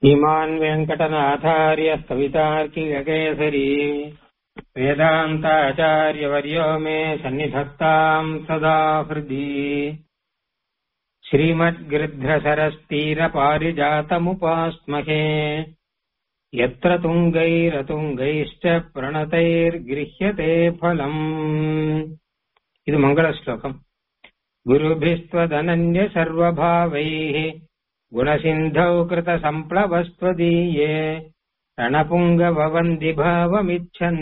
श्रीमान् वेङ्कटनाथार्यः कवितार्किककेसरी वेदान्ताचार्यवर्यो मे सन्निधत्ताम् सदा हृदि श्रीमद्गृध्रसरस्तीरपारिजातमुपास्महे यत्र तुङ्गैरतुङ्गैश्च प्रणतैर्गृह्यते फलम् இது மங்கள ஸ்லோகம் குருபிஸ்வதனன்ய சர்வபாவைः गुणसिन्धौ कृतसम्प्लवस्त्वदीये रणपुङ्गववन्दि भावमिच्छन्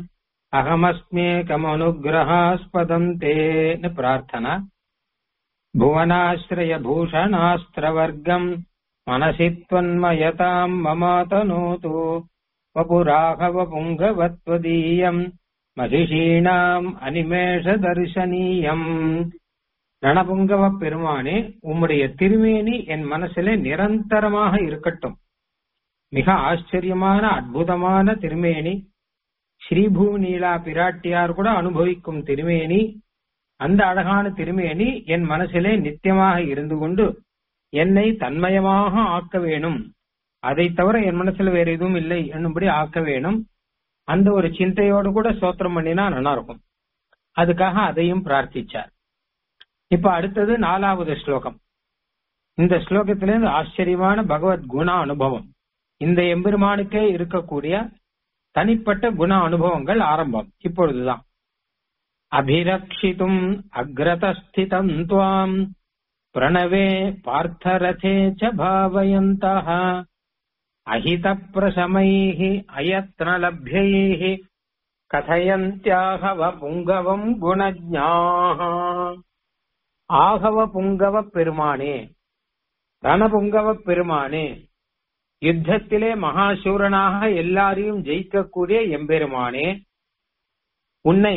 अहमस्मेकमनुग्रहास्पदम् ते न प्रार्थना भुवनाश्रयभूषणास्त्रवर्गम् मनसि त्वन्मयताम् ममातनोतु वपुराघवपुङ्गवत्वदीयम् महिषीणाम् अनिमेषदर्शनीयम् ரணபுங்கவ பெருமானே உம்முடைய திருமேனி என் மனசிலே நிரந்தரமாக இருக்கட்டும் மிக ஆச்சரியமான அற்புதமான திருமேனி ஸ்ரீபூநீலா பிராட்டியார் கூட அனுபவிக்கும் திருமேனி அந்த அழகான திருமேனி என் மனசிலே நித்தியமாக இருந்து கொண்டு என்னை தன்மயமாக ஆக்க வேணும் அதை தவிர என் மனசுல வேற எதுவும் இல்லை என்னும்படி ஆக்க வேணும் அந்த ஒரு சிந்தையோடு கூட சோத்திரம் பண்ணினா நல்லா இருக்கும் அதுக்காக அதையும் பிரார்த்திச்சார் இப்ப அடுத்தது நாலாவது ஸ்லோகம் இந்த ஸ்லோகத்திலிருந்து ஆச்சரியமான பகவத் குண அனுபவம் இந்த எம்பெருமானுக்கே இருக்கக்கூடிய தனிப்பட்ட குண அனுபவங்கள் ஆரம்பம் இப்பொழுதுதான் அபிரக்ஷித்தும் அக்ரதஸ்திதம் துவாம் பிரணவே பார்த்தரதே ச பாவயந்தः அஹித பிரசமைः அயத்னலப்யைः கதயந்தியாகவ புங்கவம் குணஜ்ஞாः ஆகவ புங்கவ பெருமானே ரணபுங்கவ பெருமானே யுத்தத்திலே மகாசூரனாக எல்லாரையும் ஜெயிக்கக்கூடிய எம்பெருமானே உன்னை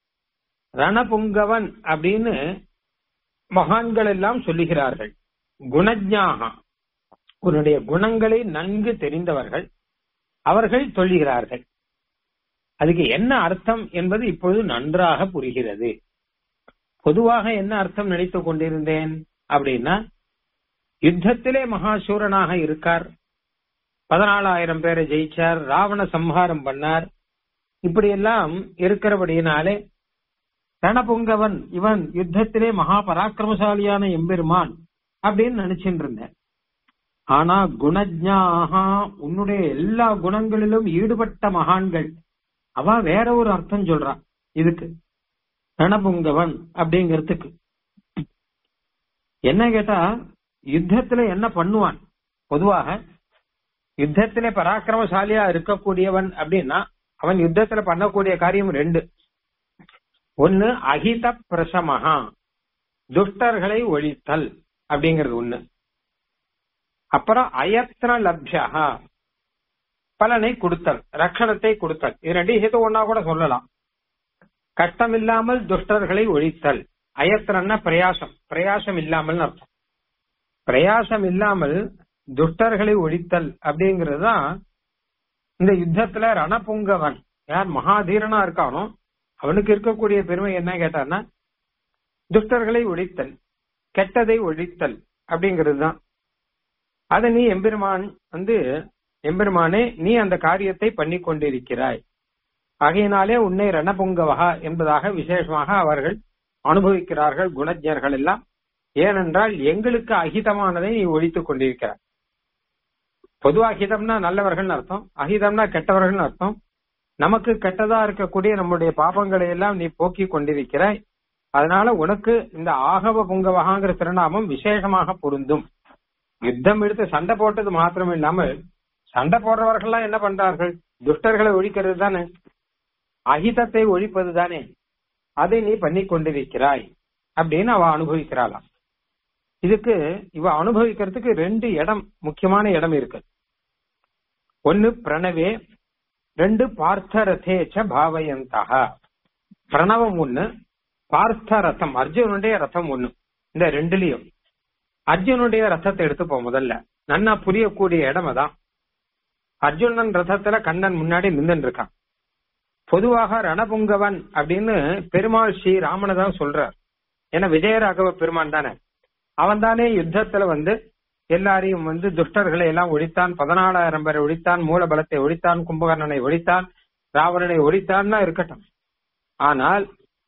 ரணபுங்கவன் அப்படின்னு மகான்கள் எல்லாம் சொல்லுகிறார்கள் குணஜ்ஞாகா உன்னுடைய குணங்களை நன்கு தெரிந்தவர்கள் அவர்கள் சொல்லுகிறார்கள் அதுக்கு என்ன அர்த்தம் என்பது இப்பொழுது நன்றாக புரிகிறது பொதுவாக என்ன அர்த்தம் நினைத்துக் கொண்டிருந்தேன் அப்படின்னா யுத்தத்திலே மகாசூரனாக இருக்கார் பதினாலாயிரம் பேரை ஜெயிச்சார் ராவண சம்ஹாரம் பண்ணார் இப்படி எல்லாம் இருக்கிறபடியினாலே ரணபுங்கவன் இவன் யுத்தத்திலே மகா பராக்கிரமசாலியான எம்பெருமான் அப்படின்னு நினைச்சுட்டு இருந்தேன் ஆனா குணஜாகா உன்னுடைய எல்லா குணங்களிலும் ஈடுபட்ட மகான்கள் அவ வேற ஒரு அர்த்தம் சொல்றான் இதுக்கு ரணபுங்கவன் அப்படிங்கிறதுக்கு என்ன கேட்டா யுத்தத்துல என்ன பண்ணுவான் பொதுவாக யுத்தத்திலே பராக்கிரமசாலியா இருக்கக்கூடியவன் அப்படின்னா அவன் யுத்தத்துல பண்ணக்கூடிய காரியம் ரெண்டு ஒன்னு அகித பிரசமகா துஷ்டர்களை ஒழித்தல் அப்படிங்கிறது ஒண்ணு அப்புறம் அயத்ன லப்யா பலனை கொடுத்தல் ரட்சணத்தை கொடுத்தல் இது ரெண்டையும் சேர்த்து ஒன்னா கூட சொல்லலாம் கஷ்டம் இல்லாமல் துஷ்டர்களை ஒழித்தல் அயத்திரன்னா பிரயாசம் பிரயாசம் இல்லாமல் அர்த்தம் பிரயாசம் இல்லாமல் துஷ்டர்களை ஒழித்தல் அப்படிங்கிறது தான் இந்த யுத்தத்துல ரணபுங்கவன் யார் மகாதீரனா இருக்கானோ அவனுக்கு இருக்கக்கூடிய பெருமை என்ன கேட்டான்னா துஷ்டர்களை ஒழித்தல் கெட்டதை ஒழித்தல் அப்படிங்கிறது தான் அதை நீ எம்பெருமான் வந்து எம்பெருமானே நீ அந்த காரியத்தை பண்ணி கொண்டிருக்கிறாய் ஆகையினாலே உன்னை ரணபுங்கவகா என்பதாக விசேஷமாக அவர்கள் அனுபவிக்கிறார்கள் குணஜர்கள் எல்லாம் ஏனென்றால் எங்களுக்கு அகிதமானதை நீ ஒழித்துக் கொண்டிருக்கிறாய் பொதுவா அகிதம்னா நல்லவர்கள் அர்த்தம் அகிதம்னா கெட்டவர்கள் அர்த்தம் நமக்கு கெட்டதா இருக்கக்கூடிய நம்முடைய பாபங்களை எல்லாம் நீ போக்கி கொண்டிருக்கிறாய் அதனால உனக்கு இந்த ஆகவ புங்கவகாங்கிற திருநாமம் விசேஷமாக பொருந்தும் யுத்தம் எடுத்து சண்டை போட்டது மாத்திரம் இல்லாமல் சண்டை போடுறவர்கள்லாம் என்ன பண்றார்கள் துஷ்டர்களை ஒழிக்கிறது தானே அகிதத்தை ஒழிப்பது தானே அதை நீ பண்ணி கொண்டிருக்கிறாய் அப்படின்னு அவ அனுபவிக்கிறாளாம் இதுக்கு இவ அனுபவிக்கிறதுக்கு ரெண்டு இடம் முக்கியமான இடம் இருக்கு ஒன்னு பிரணவே ரெண்டு பார்த்தரதேச்ச பாவயந்தக பிரணவம் ஒண்ணு பார்த்த ரதம் அர்ஜுனுடைய ரதம் ஒண்ணு இந்த ரெண்டுலயும் அர்ஜுனுடைய ரதத்தை எடுத்துப்போம் முதல்ல நன்னா புரியக்கூடிய இடம் அதான் அர்ஜுனன் ரதத்துல கண்ணன் முன்னாடி நின்று இருக்கான் பொதுவாக ரணபுங்கவன் அப்படின்னு பெருமாள் ஸ்ரீ ராமனை தான் சொல்றார் ஏன்னா விஜயராகவ பெருமான் தானே அவன் தானே யுத்தத்துல வந்து எல்லாரையும் வந்து துஷ்டர்களை எல்லாம் ஒழித்தான் பதினாலாயிரம் பேரை ஒழித்தான் மூலபலத்தை ஒழித்தான் கும்பகர்ணனை ஒழித்தான் ராவணனை ஒழித்தான்னா இருக்கட்டும் ஆனால்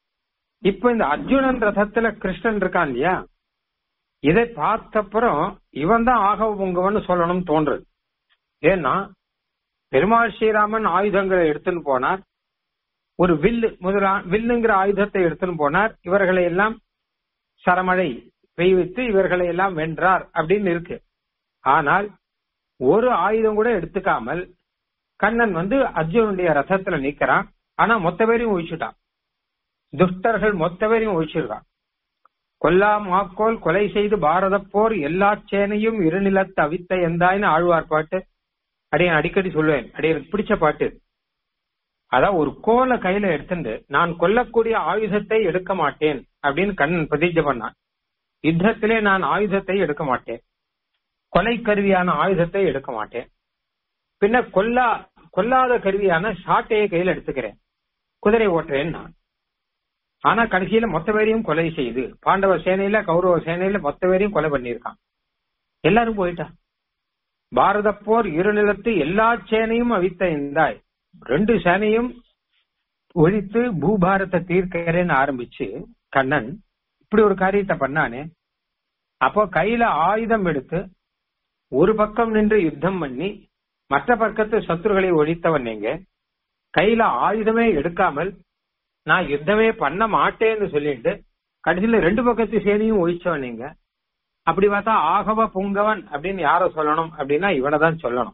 இப்ப இந்த அர்ஜுனன் ரதத்துல கிருஷ்ணன் இருக்கான் இல்லையா இதை பார்த்தப்புறம் இவன் தான் ஆகவ பொங்கவன் சொல்லணும்னு தோன்றுது ஏன்னா பெருமாள் ஸ்ரீராமன் ஆயுதங்களை எடுத்துன்னு போனார் ஒரு வில்லு முதலா வில்லுங்கிற ஆயுதத்தை எடுத்துன்னு போனார் இவர்களை எல்லாம் சரமழை பெய்வித்து இவர்களை எல்லாம் வென்றார் அப்படின்னு இருக்கு ஆனால் ஒரு ஆயுதம் கூட எடுத்துக்காமல் கண்ணன் வந்து அர்ஜுனுடைய ரதத்துல நிக்கிறான் ஆனா மொத்த பேரையும் ஒழிச்சுட்டான் துஷ்டர்கள் மொத்த பேரையும் ஒழிச்சிருக்கான் கொல்லா மாக்கோல் கொலை செய்து பாரத போர் எல்லா சேனையும் இருநிலத்து அவித்த எந்தாய்னு ஆழ்வார் பாட்டு அடைய அடிக்கடி சொல்லுவேன் அடைய எனக்கு பிடிச்ச பாட்டு அதான் ஒரு கோலை கையில எடுத்துட்டு நான் கொல்லக்கூடிய ஆயுதத்தை எடுக்க மாட்டேன் அப்படின்னு கண்ணன் பிரதிஜை பண்ணான் யுத்தத்திலே நான் ஆயுதத்தை எடுக்க மாட்டேன் கொலை கருவியான ஆயுதத்தை எடுக்க மாட்டேன் பின்ன கொல்லா கொல்லாத கருவியான சாட்டையை கையில எடுத்துக்கிறேன் குதிரை ஓட்டுறேன் நான் ஆனா கடைசியில மொத்த பேரையும் கொலை செய்து பாண்டவ சேனையில கௌரவ சேனையில மொத்த பேரையும் கொலை பண்ணியிருக்கான் எல்லாரும் போயிட்டா பாரத போர் இருநிலத்து எல்லா சேனையும் அவித்த இந்தாய் ரெண்டு சேனையும் ஒழித்து பூபாரத்தை தீர்க்கிறேன்னு ஆரம்பிச்சு கண்ணன் இப்படி ஒரு காரியத்தை பண்ணானே அப்போ கையில ஆயுதம் எடுத்து ஒரு பக்கம் நின்று யுத்தம் பண்ணி மற்ற பக்கத்து சத்துருகளை ஒழித்தவன் நீங்க கையில ஆயுதமே எடுக்காமல் நான் யுத்தமே பண்ண மாட்டேன்னு சொல்லிட்டு கடைசியில ரெண்டு பக்கத்து சேனையும் ஒழிச்சவன் நீங்க அப்படி பார்த்தா ஆகவ புங்கவன் அப்படின்னு யார சொல்லணும் அப்படின்னா இவனதான் சொல்லணும்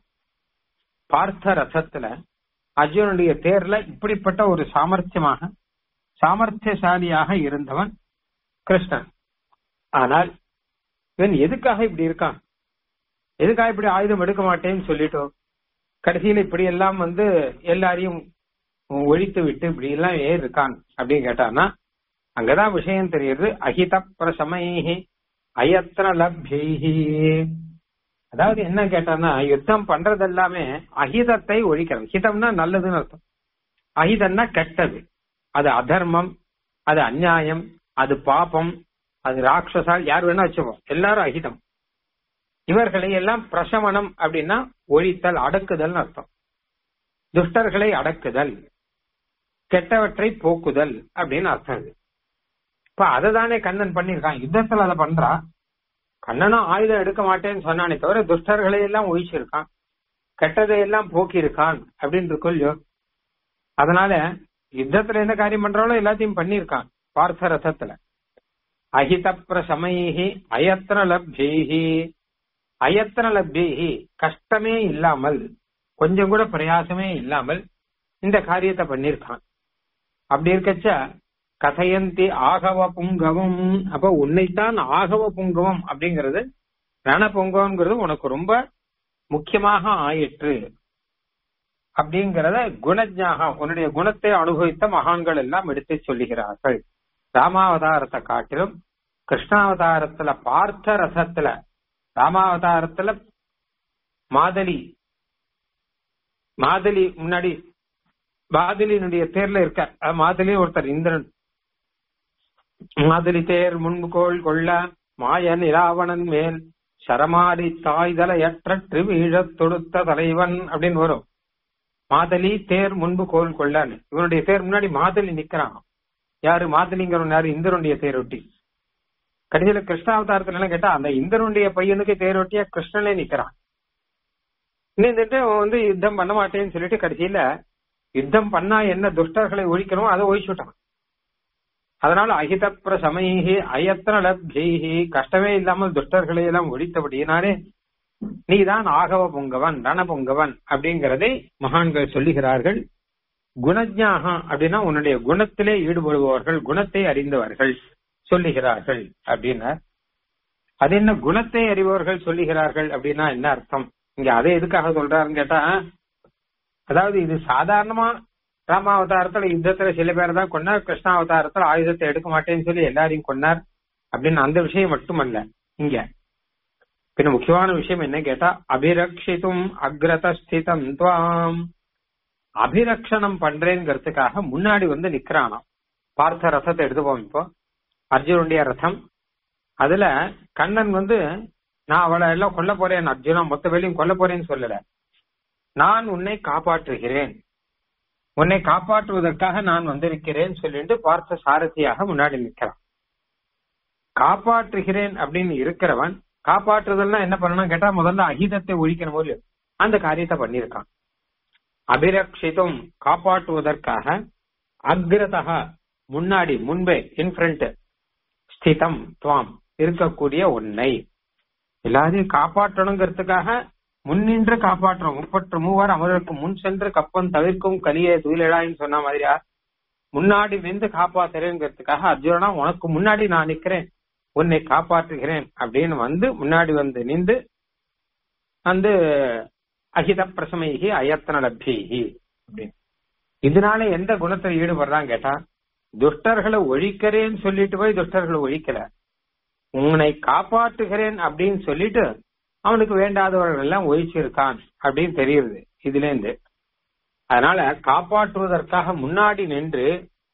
பார்த்த ரசத்துல அர்ஜுனுடைய தேர்ல இப்படிப்பட்ட ஒரு சாமர்த்தியமாக சாமர்த்தியசாலியாக இருந்தவன் கிருஷ்ணன் ஆனால் இவன் எதுக்காக இப்படி இருக்கான் எதுக்காக இப்படி ஆயுதம் எடுக்க மாட்டேன்னு சொல்லிட்டோம் கடைசியில இப்படி எல்லாம் வந்து எல்லாரையும் ஒழித்து விட்டு இப்படி எல்லாம் ஏன் இருக்கான் அப்படின்னு கேட்டான்னா அங்கதான் விஷயம் தெரியுது அஹித பிரசமைஹி அயத்தன லப்யைஹி அதாவது என்ன கேட்டான்னா யுத்தம் பண்றது எல்லாமே அஹிதத்தை ஒழிக்கிறது ஹிதம்னா நல்லதுன்னு அர்த்தம் அஹிதம்னா கெட்டது அது அதர்மம் அது அந்நியாயம் அது பாபம் அது ராட்சசா யார் வேணா வச்சுப்போம் எல்லாரும் அஹிதம் இவர்களை எல்லாம் பிரசமனம் அப்படின்னா ஒழித்தல் அடக்குதல் அர்த்தம் துஷ்டர்களை அடக்குதல் கெட்டவற்றை போக்குதல் அப்படின்னு அர்த்தம் இது இப்ப அதை தானே கண்ணன் பண்ணிருக்கான் யுத்தத்துல அதை பண்றா கண்ணனும் ஆயுதம் எடுக்க மாட்டேன்னு சொன்னானே தவிர துஷ்டர்களை எல்லாம் ஒழிச்சிருக்கான் கெட்டதை எல்லாம் போக்கி இருக்கான் அப்படின்னு இருக்கோ அதனால யுத்தத்துல என்ன காரியம் பண்றாலோ எல்லாத்தையும் பண்ணிருக்கான் பார்த்த ரசத்துல அஹித பிரசமைஹி அயத்ன லப்ஜைஹி அயத்தன லப்ஜைஹி கஷ்டமே இல்லாமல் கொஞ்சம் கூட பிரயாசமே இல்லாமல் இந்த காரியத்தை பண்ணிருக்கான் அப்படி இருக்கச்ச கதையந்தி ஆகவ புங்கவம் அப்ப உன்னைத்தான் ஆகவ புங்கவம் அப்படிங்கிறது ரண புங்கவம்ங்கிறது உனக்கு ரொம்ப முக்கியமாக ஆயிற்று அப்படிங்கறத குணஜாக உன்னுடைய குணத்தை அனுபவித்த மகான்கள் எல்லாம் எடுத்து சொல்லுகிறார்கள் ராமாவதாரத்தை காட்டிலும் கிருஷ்ணாவதாரத்துல பார்த்த ரசத்துல ராமாவதாரத்துல மாதலி மாதலி முன்னாடி மாதலியினுடைய தேர்ல இருக்க மாதலி ஒருத்தர் இந்திரன் மாதலி தேர் முன்பு கோள் கொள்ள மாய நிலாவணன் மேல் சரமாடி தாய்தலையற்று வீழத் தொடுத்த தலைவன் அப்படின்னு வரும் மாதலி தேர் முன்பு கோல் கொள்ளான்னு இவனுடைய தேர் முன்னாடி மாதலி நிக்கிறான் யாரு மாதலிங்கிறவன் யாரு இந்திரனுடைய தேரொட்டி கடைசியில கிருஷ்ணாவதாரத்துல என்ன கேட்டா அந்த இந்திரனுடைய பையனுக்கு தேரொட்டியா கிருஷ்ணனே நிக்கிறான் நின்றுட்டு அவன் வந்து யுத்தம் பண்ண மாட்டேன்னு சொல்லிட்டு கடைசியில யுத்தம் பண்ணா என்ன துஷ்டர்களை ஒழிக்கணும் அதை ஒழிச்சுட்டான் அதனால அகித பிரசமைஹி அயத்தன லப்ஜைஹி கஷ்டமே இல்லாமல் துஷ்டர்களை எல்லாம் ஒழித்தபடியினாலே நீதான் ஆகவ பொங்கவன் ரண பொங்கவன் அப்படிங்கறதை மகான்கள் சொல்லுகிறார்கள் குணஜாக அப்படின்னா உன்னுடைய குணத்திலே ஈடுபடுபவர்கள் குணத்தை அறிந்தவர்கள் சொல்லுகிறார்கள் அப்படின்னா அது என்ன குணத்தை அறிபவர்கள் சொல்லுகிறார்கள் அப்படின்னா என்ன அர்த்தம் இங்க அதை எதுக்காக சொல்றாருன்னு கேட்டா அதாவது இது சாதாரணமா ராமாவதாரத்துல யுத்தத்துல சில பேர் தான் கொண்டார் கிருஷ்ணாவதாரத்துல ஆயுதத்தை எடுக்க மாட்டேன்னு சொல்லி எல்லாரையும் கொண்டார் அப்படின்னு அந்த விஷயம் மட்டுமல்ல இங்க பின்ன முக்கியமான விஷயம் என்ன கேட்டா அபிரக்ஷித்தும் அக்ரதஸ்திதம் துவாம் அபிரக்ஷணம் பண்றேங்கிறதுக்காக முன்னாடி வந்து நிக்கிறானாம் பார்த்த ரசத்தை எடுத்துப்போம் இப்போ அர்ஜுனுடைய ரதம் அதுல கண்ணன் வந்து நான் அவளை எல்லாம் கொல்ல போறேன் அர்ஜுனா மொத்த வேலையும் கொல்ல போறேன்னு சொல்லல நான் உன்னை காப்பாற்றுகிறேன் உன்னை காப்பாற்றுவதற்காக நான் வந்திருக்கிறேன் சொல்லிட்டு பார்த்த சாரதியாக முன்னாடி நிற்கிறான் காப்பாற்றுகிறேன் அப்படின்னு இருக்கிறவன் காப்பாற்றுதல்னா என்ன பண்ணணும் கேட்டா முதல்ல அகிதத்தை ஒழிக்கணும் இல்லையோ அந்த காரியத்தை பண்ணியிருக்கான் அபிரக்ஷித்தும் காப்பாற்றுவதற்காக அக்ரதா முன்னாடி முன்பே இன்ஃபிரண்ட் ஸ்திதம் துவாம் இருக்கக்கூடிய உன்னை எல்லாரையும் காப்பாற்றணுங்கிறதுக்காக முன்னின்று காப்பாற்றணும் முப்பற்று மூவர் அவர்களுக்கு முன் சென்று கப்பம் தவிர்க்கும் கலியே துயிலடாயின்னு சொன்ன மாதிரியா முன்னாடி நின்று காப்பாத்துறேங்கிறதுக்காக அர்ஜுனா உனக்கு முன்னாடி நான் நிக்கிறேன் உன்னை காப்பாற்றுகிறேன் அப்படின்னு வந்து முன்னாடி வந்து நின்று வந்து அகித பிரசமைகி அயத்தன லப்யி அப்படின்னு இதனால எந்த குணத்துல ஈடுபடுறான்னு கேட்டா துஷ்டர்களை ஒழிக்கிறேன்னு சொல்லிட்டு போய் துஷ்டர்களை ஒழிக்கல உன்னை காப்பாற்றுகிறேன் அப்படின்னு சொல்லிட்டு அவனுக்கு வேண்டாதவர்கள் எல்லாம் ஒழிச்சிருக்கான் அப்படின்னு தெரியுது இதுல இருந்து அதனால காப்பாற்றுவதற்காக முன்னாடி நின்று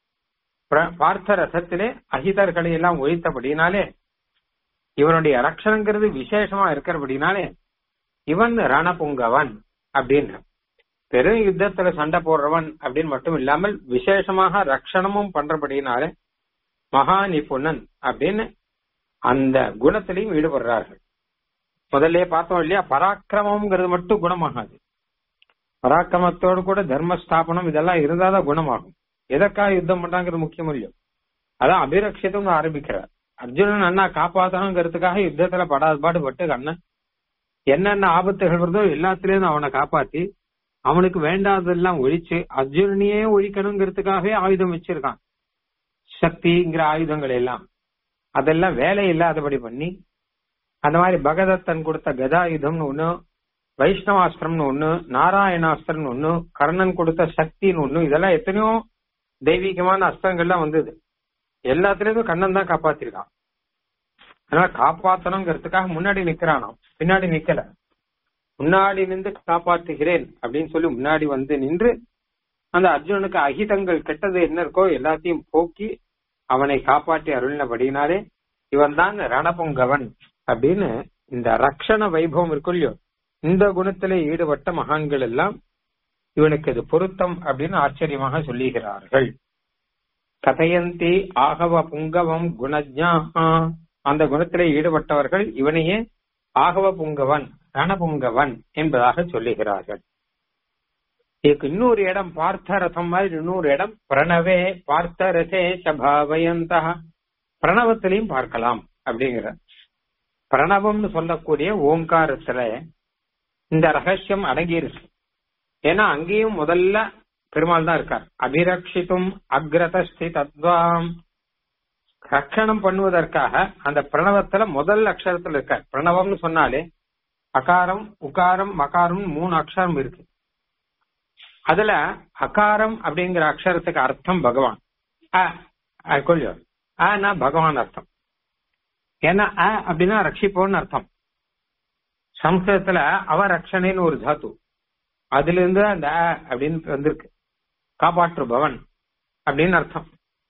பார்த்த ரசத்திலே அகிதர்களை எல்லாம் ஒழித்தபடினாலே இவனுடைய ரட்சணங்கிறது விசேஷமா இருக்கிறபடினாலே இவன் ரணபுங்கவன் அப்படின்னு பெரும் யுத்தத்துல சண்டை போடுறவன் அப்படின்னு மட்டும் இல்லாமல் விசேஷமாக ரட்சணமும் பண்றபடினாலே மகா நிபுணன் அப்படின்னு அந்த குணத்திலையும் ஈடுபடுறார்கள் முதல்ல பார்த்தோம் இல்லையா பராக்கிரமம்ங்கிறது மட்டும் குணமாகாது பராக்கிரமத்தோடு கூட தர்மஸ்தாபனம் இதெல்லாம் இருந்தாதான் குணமாகும் எதற்காக யுத்தம் பண்றாங்கிறது முக்கியம் இல்லையோ அதான் அபிரட்சிதம் ஆரம்பிக்கிறார் அர்ஜுனன் அண்ணா காப்பாத்தணுங்கிறதுக்காக யுத்தத்துல படாத பாடுபட்டு கண்ணன் என்னென்ன ஆபத்துகள் வருதோ எல்லாத்திலேயும் அவனை காப்பாத்தி அவனுக்கு வேண்டாததெல்லாம் ஒழிச்சு அர்ஜுனனையே ஒழிக்கணுங்கிறதுக்காகவே ஆயுதம் வச்சிருக்கான் சக்திங்கிற ஆயுதங்கள் எல்லாம் அதெல்லாம் வேலை இல்லாதபடி பண்ணி அந்த மாதிரி பகதத்தன் கொடுத்த கதாயுதம்னு ஒண்ணு வைஷ்ணவாஸ்திரம்னு ஒண்ணு நாராயணாஸ்திரம்னு ஒண்ணு கர்ணன் கொடுத்த சக்தின்னு ஒண்ணு இதெல்லாம் எத்தனையோ தெய்வீகமான அஸ்திரங்கள்லாம் வந்தது எல்லாத்துலயும் கண்ணன் தான் காப்பாத்திருக்கான் அதனால காப்பாத்தணுங்கிறதுக்காக முன்னாடி நிக்கிறானாம் பின்னாடி நிக்கல முன்னாடி நின்று காப்பாற்றுகிறேன் அப்படின்னு சொல்லி முன்னாடி வந்து நின்று அந்த அர்ஜுனனுக்கு அகிதங்கள் கெட்டது என்ன இருக்கோ எல்லாத்தையும் போக்கி அவனை காப்பாற்றி அருளினபடினாலே இவன் தான் ரணபுங்கவன் அப்படின்னு இந்த ரக்ஷண வைபவம் இருக்கும் இல்லையோ இந்த குணத்திலே ஈடுபட்ட மகான்கள் எல்லாம் இவனுக்கு இது பொருத்தம் அப்படின்னு ஆச்சரியமாக சொல்லுகிறார்கள் கதையந்தி ஆகவ புங்கவம் குணஜா அந்த குணத்திலே ஈடுபட்டவர்கள் இவனையே ஆகவ புங்கவன் ரணபுங்கவன் என்பதாக சொல்லுகிறார்கள் இதுக்கு இன்னொரு இடம் பார்த்த ரதம் மாதிரி இன்னொரு இடம் பிரணவே பார்த்த ரதே சபாவயந்த பிரணவத்திலையும் பார்க்கலாம் அப்படிங்கிற பிரணவம்னு சொல்லக்கூடிய ஓங்காரத்துல இந்த ரகசியம் அடங்கியிருக்கு ஏன்னா அங்கேயும் முதல்ல பெருமாள் தான் இருக்கார் அபிரக்ஷித்தும் அக்ரதஸ்தி தத்வாம் ரட்சணம் பண்ணுவதற்காக அந்த பிரணவத்துல முதல் அக்ஷரத்துல இருக்கார் பிரணவம்னு சொன்னாலே அகாரம் உகாரம் மகாரம் மூணு அக்ஷரம் இருக்கு அதுல அகாரம் அப்படிங்கிற அக்ஷரத்துக்கு அர்த்தம் பகவான் கொள்ளியோ ஆனா பகவான் அர்த்தம் ஏன்னா அ அப்படின்னா ரட்சிப்போன்னு அர்த்தம் சம்ஸ்கிருதத்துல அவரக்ஷணைன்னு ஒரு தாத்து அதுல இருந்து அந்த அ அப்படின்னு வந்திருக்கு காப்பாற்று பவன் அப்படின்னு அர்த்தம்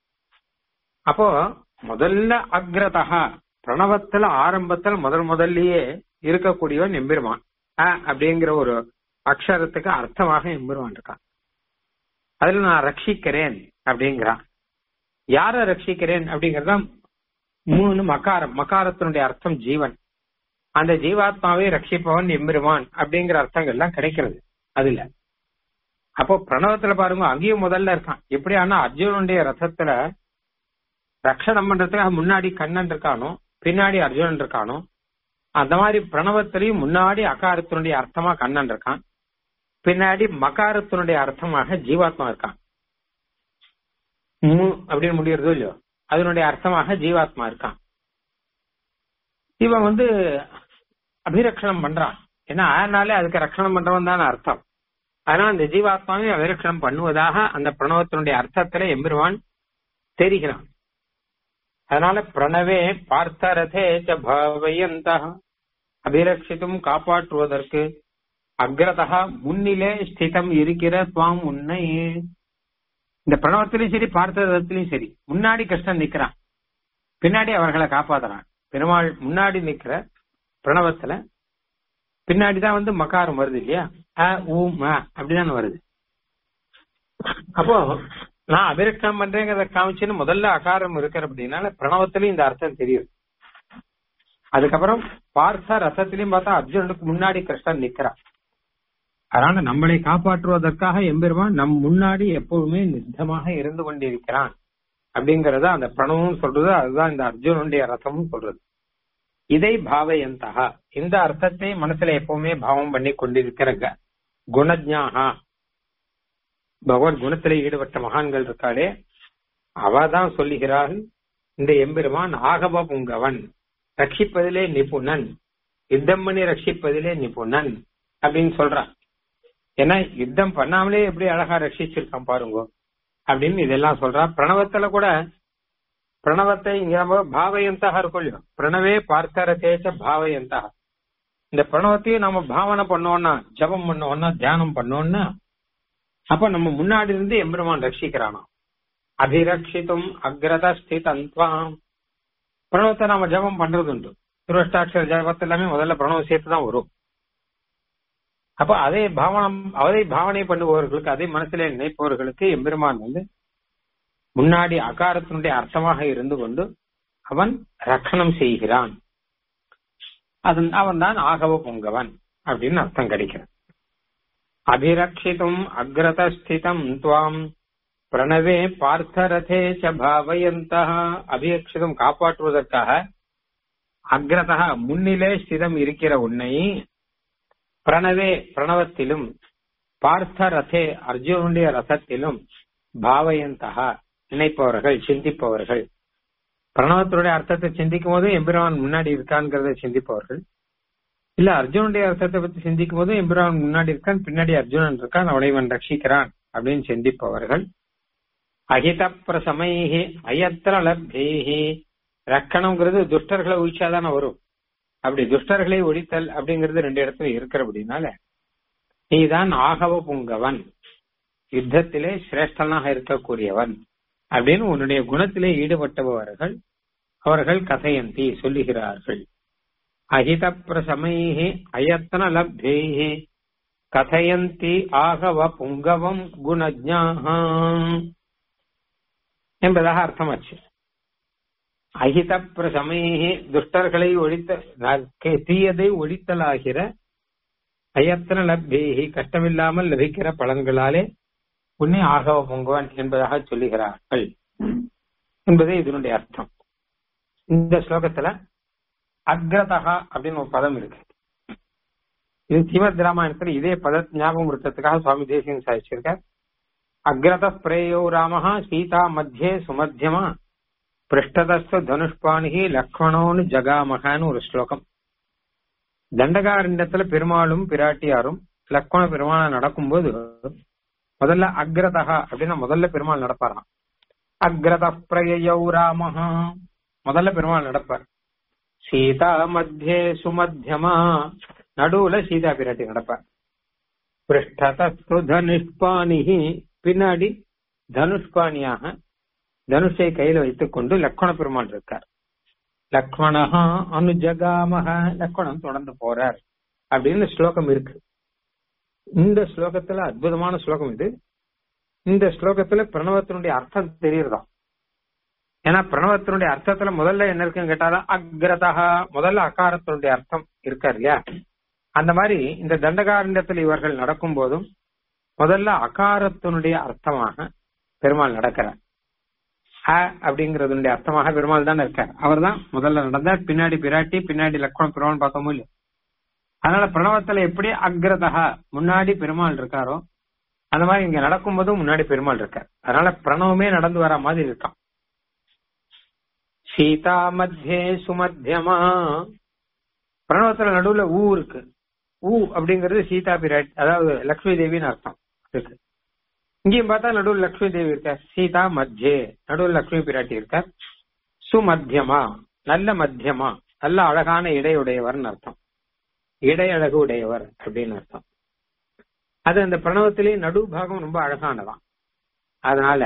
அப்போ முதல்ல அக்ரதா பிரணவத்துல ஆரம்பத்துல முதல் முதல்லயே இருக்கக்கூடியவன் எம்பெருமான் அ அப்படிங்கிற ஒரு அக்ஷரத்துக்கு அர்த்தமாக எம்பெருமான் இருக்கான் அதுல நான் ரட்சிக்கிறேன் அப்படிங்கிறான் யார ரட்சிக்கிறேன் அப்படிங்கறத மூணு மகாரம் மகாரத்தினுடைய அர்த்தம் ஜீவன் அந்த ஜீவாத்மாவை ரட்சிப்பவன் எம்பெருமான் அப்படிங்கிற அர்த்தங்கள் எல்லாம் கிடைக்கிறது அதுல அப்போ பிரணவத்துல பாருங்க அங்கேயும் முதல்ல இருக்கான் எப்படி ஆனா அர்ஜுனனுடைய ரதத்துல ரட்சணம் பண்றதுக்கு முன்னாடி கண்ணன் இருக்கானோ பின்னாடி அர்ஜுனன் இருக்கானோ அந்த மாதிரி பிரணவத்திலையும் முன்னாடி அகாரத்தினுடைய அர்த்தமா கண்ணன் இருக்கான் பின்னாடி மகாரத்தினுடைய அர்த்தமாக ஜீவாத்மா இருக்கான் மு அப்படின்னு முடியறதோ இல்லையோ அதனுடைய அர்த்தமாக ஜீவாத்மா இருக்கான் இவன் வந்து அபிரக்ஷணம் பண்றான் ஏன்னா அதனாலே அதுக்கு ரட்சணம் பண்றவன் தான் அர்த்தம் அதனால அந்த ஜீவாத்மாவை அபிரக்ஷணம் பண்ணுவதாக அந்த பிரணவத்தினுடைய அர்த்தத்துல எம்பெருவான் தெரிகிறான் அதனால பிரணவே பார்த்தரதே பாவயந்த அபிரட்சித்தும் காப்பாற்றுவதற்கு அக்ரதா முன்னிலே ஸ்திதம் இருக்கிற துவாம் உன்னை இந்த பிரணவத்திலையும் சரி பார்த்தரத்திலையும் சரி முன்னாடி கிருஷ்ணன் நிக்கிறான் பின்னாடி அவர்களை காப்பாத்துறான் பெருமாள் முன்னாடி நிக்கிற பிரணவத்துல பின்னாடிதான் வந்து மகாரம் வருது இல்லையா அ ஊ ம அப்படிதானே வருது அப்போ நான் அபிரக்ஷம் பண்றேங்கிறத காமிச்சுன்னு முதல்ல அகாரம் இருக்கிற அப்படின்னால பிரணவத்திலயும் இந்த அர்த்தம் தெரியும் அதுக்கப்புறம் பார்த்த ரசத்திலையும் பார்த்தா அர்ஜுனனுக்கு முன்னாடி கிருஷ்ணன் நிக்கிறான் அதனால நம்மளை காப்பாற்றுவதற்காக எம்பெருமான் நம் முன்னாடி எப்பவுமே நித்தமாக இருந்து கொண்டிருக்கிறான் அப்படிங்கறத அந்த பிரணவம் சொல்றது அதுதான் இந்த அர்ஜுனனுடைய ரசமும் சொல்றது இதை பாவயந்தகா இந்த அர்த்தத்தை மனசுல எப்பவுமே பாவம் பண்ணி கொண்டிருக்கிற க- குணஜ்ஞாகா பகவான் குணத்திலே ஈடுபட்ட மகான்கள் இருக்காளே அவ தான் சொல்லுகிறாள் இந்த எம்பெருமான் ஆகவ புங்கவன் ரட்சிப்பதிலே நிபுணன் யுத்தம் பண்ணி ரட்சிப்பதிலே நிபுணன் அப்படின்னு சொல்றான் ஏன்னா யுத்தம் பண்ணாமலே எப்படி அழகா ரட்சிச்சிருக்கான் பாருங்க அப்படின்னு இதெல்லாம் சொல்றா பிரணவத்துல கூட பிரணவத்தை இங்க நம்ம பாவயந்தாக இருக்கும் இல்லையோ பிரணவே பார்த்தரதேச்ச பாவயந்தாக இந்த பிரணவத்தையும் நம்ம பாவனை பண்ணோம்னா ஜபம் பண்ணோம்னா தியானம் பண்ணோம்னா அப்ப நம்ம முன்னாடி இருந்து எம்பெருமான் ரட்சிக்கிறானாம் அபிரட்சித்தும் அக்ரத ஸ்திதந்த்வாம் பிரணவத்தை நாம ஜபம் பண்றது உண்டு திருவஷ்டாட்சர ஜபத்து எல்லாமே முதல்ல பிரணவம் சேர்த்து தான் வரும் அப்ப அதே பாவனம் அதே பாவனை பண்ணுபவர்களுக்கு அதே மனசிலே நினைப்பவர்களுக்கு எம்பெருமான் வந்து முன்னாடி அகாரத்தினுடைய அர்த்தமாக இருந்து கொண்டு அவன் ரட்சணம் செய்கிறான் அதன் அவன் தான் ஆகவ பொங்கவன் அப்படின்னு அர்த்தம் கிடைக்கிறது அபிரட்சித்தும் அக்ரதஸ்திதம் துவாம் பிரணவே பார்த்தரதே ச பாவயந்த அபிரட்சிதம் காப்பாற்றுவதற்காக அக்ரதா முன்னிலே ஸ்திதம் இருக்கிற உன்னை பிரணவே பிரணவத்திலும் பார்த்த ரதே அர்ஜுனுடைய ரசத்திலும் பாவயந்தகா நினைப்பவர்கள் சிந்திப்பவர்கள் பிரணவத்தினுடைய அர்த்தத்தை சிந்திக்கும் போது எம்பிரான் முன்னாடி இருக்கான்ங்கிறத சிந்திப்பவர்கள் இல்ல அர்ஜுனுடைய அர்த்தத்தை பத்தி சிந்திக்கும் போது எம்பிரான் முன்னாடி இருக்கான் பின்னாடி அர்ஜுனன் இருக்கான் அவனை இவன் ரட்சிக்கிறான் அப்படின்னு சிந்திப்பவர்கள் அகித பிரசமைஹி அயத்திர லப்தேஹி ரக்கணம்ங்கிறது துஷ்டர்களை ஒழிச்சாதானே வரும் அப்படி துஷ்டர்களை ஒழித்தல் அப்படிங்கிறது ரெண்டு இடத்துல இருக்கிறபடினால நீதான் ஆகவ புங்கவன் யுத்தத்திலே சிரேஷ்டனாக இருக்கக்கூடியவன் அப்படின்னு உன்னுடைய குணத்திலே ஈடுபட்டவர்கள் அவர்கள் கதையந்தி சொல்லுகிறார்கள் அஹித பிரசமைஹி அயத்தன லப்தேஹி கதையந்தி ஆகவ புங்கவம் குணஜாம் என்பதாக அர்த்தமாச்சு அஹித பிரசமைஹி துஷ்டர்களை ஒழித்த தீயதை ஒழித்தலாகிற அயத்தன லப்தேஹி கஷ்டமில்லாமல் லபிக்கிற பலன்களாலே உன்னை ஆகவ பொங்குவன் என்பதாக சொல்லுகிறார்கள் என்பதே இதனுடைய அர்த்தம் இந்த ஸ்லோகத்துல அக்ரதகா அப்படின்னு ஒரு பதம் இருக்கு இது ஸ்ரீமத் ராமாயணத்துல இதே பத ஞாபகம் இருக்கிறதுக்காக சுவாமி தேசியம் சாதிச்சிருக்கார் அக்ரத பிரேயோ ராமஹா சீதா மத்தியே சுமத்தியமா பிருஷ்டதஸ்து தனுஷ்பாணிகி லக்ஷ்மணோன்னு ஜகாமகான்னு ஒரு ஸ்லோகம் தண்டகாரண்யத்துல பெருமாளும் பிராட்டியாரும் லக்ஷ்மண பெருமாள நடக்கும்போது முதல்ல அக்ரதகா அப்படின்னா முதல்ல பெருமாள் நடப்பாராம் அக்ரத பிரயௌ ராமஹா முதல்ல பெருமாள் நடப்பார் சீதா மத்தியே சுமத்தியமா நடுவுல சீதா பிராட்டி நடப்பார் பிருஷ்டதஸ்து தனுஷ்பாணிகி பின்னாடி தனுஷ்பாணியாக தனுஷை கையில வைத்துக் கொண்டு லக்ஷ்மண பெருமாள் இருக்கார் லக்ஷ்மணஹா அனுஜகாமக லக்ஷ்மணன் தொடர்ந்து போறார் அப்படின்னு ஸ்லோகம் இருக்கு இந்த ஸ்லோகத்துல அற்புதமான ஸ்லோகம் இது இந்த ஸ்லோகத்துல பிரணவத்தினுடைய அர்த்தம் தெரியறதா ஏன்னா பிரணவத்தினுடைய அர்த்தத்துல முதல்ல என்ன இருக்குன்னு கேட்டாலும் அக்ரதா முதல்ல அகாரத்தினுடைய அர்த்தம் இருக்காரு இல்லையா அந்த மாதிரி இந்த தண்டகாரண்யத்தில் இவர்கள் நடக்கும் போதும் முதல்ல அகாரத்தினுடைய அர்த்தமாக பெருமாள் நடக்கிறார் அ அப்படிங்கறதுடைய அர்த்தமாக பெருமாள் தான் இருக்கார் அவர் தான் முதல்ல நடந்தார் பின்னாடி பிராட்டி பின்னாடி லக்ஷ்மண பெருமாள் பார்த்தோமோ இல்லையோ அதனால பிரணவத்துல எப்படி அக்ரதா முன்னாடி பெருமாள் இருக்காரோ அந்த மாதிரி இங்க நடக்கும்போதும் முன்னாடி பெருமாள் இருக்கார் அதனால பிரணவமே நடந்து வர மாதிரி இருக்கான் சீதா மத்தியே சுமத்தியமா பிரணவத்துல நடுவுல ஊ இருக்கு ஊ அப்படிங்கிறது சீதா பிராட்டி அதாவது லக்ஷ்மி தேவின்னு அர்த்தம் இருக்கு இங்கேயும் பார்த்தா நடுவில் லக்ஷ்மி தேவி இருக்கார் சீதா மத்தியே நடுவில் லக்ஷ்மி பிராட்டி இருக்கார் சுமத்தியமா நல்ல மத்தியமா நல்ல அழகான இடையுடையவர்னு அர்த்தம் இடையழகு உடையவர் அப்படின்னு அர்த்தம் அது அந்த பிரணவத்திலே நடு பாகம் ரொம்ப அழகானதான் அதனால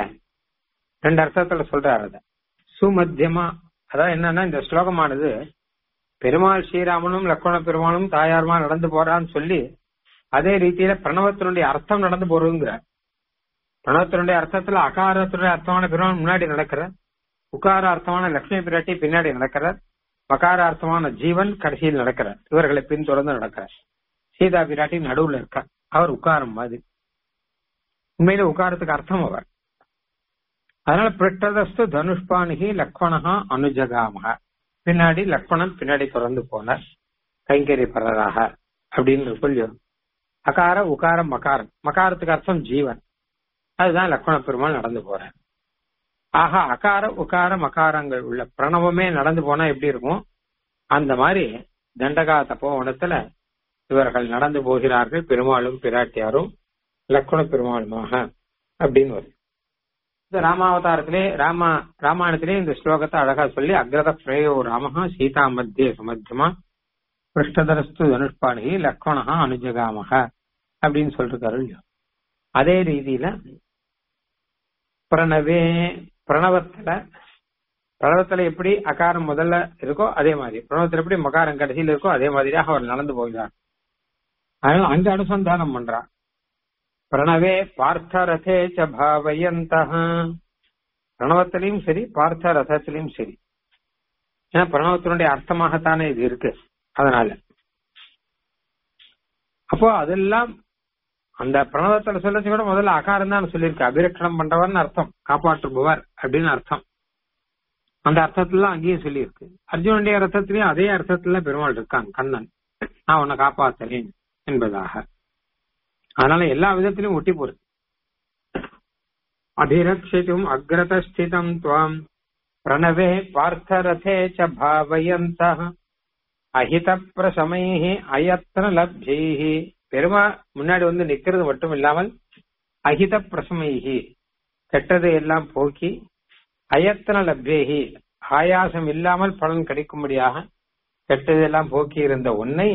ரெண்டு அர்த்தத்துல சொல்றாரு அத சுமத்தியமா அதாவது என்னன்னா இந்த ஸ்லோகமானது பெருமாள் ஸ்ரீராமனும் லக்ஷ்மண பெருமாளும் தாயாருமா நடந்து போறான்னு சொல்லி அதே ரீதியில பிரணவத்தினுடைய அர்த்தம் நடந்து போறதுங்கிற பிரணவத்தினுடைய அர்த்தத்துல அகாரத்தினுடைய அர்த்தமான பெருமாள் முன்னாடி நடக்கிற உகார அர்த்தமான லட்சுமி பிராட்டி பின்னாடி நடக்கிறார் மகார அர்த்தமான ஜீவன் கடைசியில் நடக்கிறார் இவர்களை பின்தொடர்ந்து நடக்கிறார் சீதா பிராட்டி நடுவுல இருக்கார் அவர் உட்காரம் மாதிரி உண்மையில உட்காரத்துக்கு அர்த்தம் அவர் அதனால பிரிட்டதஸ்து தனுஷ்பாணிகி லக்ஷ்மணஹா அனுஜகாமக பின்னாடி லக்ஷ்மணன் பின்னாடி தொடர்ந்து போனார் கைங்கரி பரராக அப்படின்னு சொல்லியும் அகார உகாரம் மகாரம் மகாரத்துக்கு அர்த்தம் ஜீவன் அதுதான் லக்ஷ்மண பெருமாள் நடந்து போறார் ஆக அகார உகார மகாரங்கள் உள்ள பிரணவமே நடந்து போனா எப்படி இருக்கும் அந்த மாதிரி தண்டகா தப்போவனத்துல இவர்கள் நடந்து போகிறார்கள் பெருமாளும் பிராட்டியாரும் லக்ஷ்மண பெருமாளுமாக அப்படின்னு வரும் இந்த ராமாவதாரத்திலே ராமா ராமாயணத்திலே இந்த ஸ்லோகத்தை அழகா சொல்லி அக்ரத பிரேயோ ராமஹா சீதா மத்திய சமத்தியமா பிருஷ்டதரஸ்து தனுஷ்பாணி லக்ஷ்மணஹா அனுஜகாமக அப்படின்னு சொல்லிருக்காரு இல்லையோ அதே ரீதியில பிரணவே பிரணவத்துல பிரணவத்துல எப்படி அகாரம் முதல்ல இருக்கோ அதே மாதிரி பிரணவத்துல எப்படி மகாரம் கடைசியில் இருக்கோ அதே மாதிரியாக அவர் நடந்து போகிறார் அதனால அங்க அனுசந்தானம் பண்றார் பிரணவே பார்த்த ரதே ச பாவயந்த பிரணவத்திலையும் சரி பார்த்த ரதத்திலையும் சரி ஏன்னா பிரணவத்தினுடைய அர்த்தமாகத்தானே இது இருக்கு அதனால அப்போ அதெல்லாம் அந்த பிரணவத்துல சொல்லச்சு கூட முதல்ல அகாரம் தான் சொல்லியிருக்கு அபிரட்சணம் பண்றவர்னு அர்த்தம் காப்பாற்றுபவர் அப்படின்னு அர்த்தம் அந்த அர்த்தத்துல அங்கேயும் சொல்லியிருக்கு அர்ஜுனுடைய அர்த்தத்திலயும் அதே அர்த்தத்துல பெருமாள் இருக்கான் கண்ணன் நான் உன்னை காப்பாத்துறேன் என்பதாக அதனால எல்லா விதத்திலும் ஒட்டி போறது அபிரக்ஷித்தும் அக்ரதஸ்திதம் துவாம் பிரணவே பார்த்தரதே ச பாவயந்த அஹித பிரசமைஹி அயத்ன லப்ஜைஹி பெருமா முன்னாடி வந்து நிக்கிறது மட்டும் இல்லாமல் அஹித பிரசமைஹி கெட்டதை எல்லாம் போக்கி அயத்தன லப்ஜேஹி ஆயாசம் இல்லாமல் பலன் கிடைக்கும்படியாக கெட்டதெல்லாம் போக்கி இருந்த உன்னை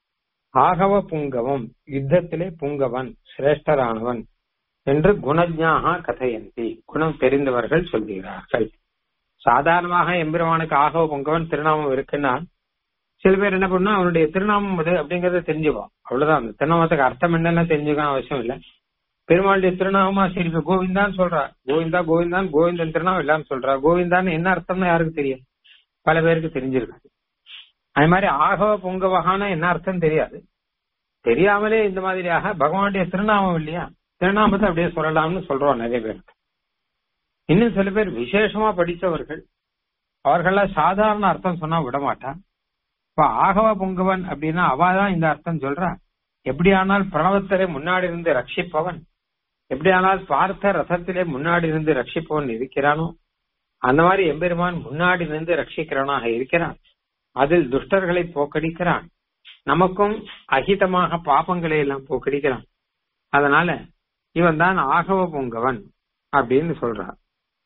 ஆகவ புங்கவம் யுத்தத்திலே புங்கவன் சிரேஷ்டரானவன் என்று குணஜாக கதையந்தி குணம் தெரிந்தவர்கள் சொல்கிறார்கள் சாதாரணமாக எம்பெருமானுக்கு ஆகவ புங்கவன் திருநாமம் இருக்குன்னா சில பேர் என்ன பண்ணா அவனுடைய திருநாமம் அது அப்படிங்கறத தெரிஞ்சுக்குவோம் அவ்வளவுதான் அந்த திருநாமத்துக்கு அர்த்தம் என்னன்னு தெரிஞ்சுக்கணும் அவசியம் இல்ல பெருமாளுடைய திருநாமமா சரி இப்ப கோவிந்தான்னு சொல்றா கோவிந்தா கோவிந்தான் கோவிந்தன் திருநாமம் எல்லாரும் சொல்றா கோவிந்தான்னு என்ன அர்த்தம்னு யாருக்கு தெரியும் பல பேருக்கு தெரிஞ்சிருக்காது அது மாதிரி ஆகவ பொங்கவகான என்ன அர்த்தம் தெரியாது தெரியாமலே இந்த மாதிரியாக பகவானுடைய திருநாமம் இல்லையா திருநாமத்தை அப்படியே சொல்லலாம்னு சொல்றோம் நிறைய பேருக்கு இன்னும் சில பேர் விசேஷமா படித்தவர்கள் அவர்கள்லாம் சாதாரண அர்த்தம் சொன்னா விட மாட்டான் இப்ப ஆகவ பொங்கவன் அப்படின்னா அவாதான் இந்த அர்த்தம் சொல்றா எப்படியானால் பிரணவத்திலே முன்னாடி இருந்து ரட்சிப்பவன் எப்படியானால் பார்த்த ரசத்திலே முன்னாடி இருந்து ரட்சிப்பவன் இருக்கிறானோ அந்த மாதிரி எம்பெருமான் முன்னாடி இருந்து ரட்சிக்கிறவனாக இருக்கிறான் அதில் துஷ்டர்களை போக்கடிக்கிறான் நமக்கும் அகிதமாக பாபங்களை எல்லாம் போக்கடிக்கிறான் அதனால இவன் தான் ஆகவ பொங்கவன் அப்படின்னு சொல்றார்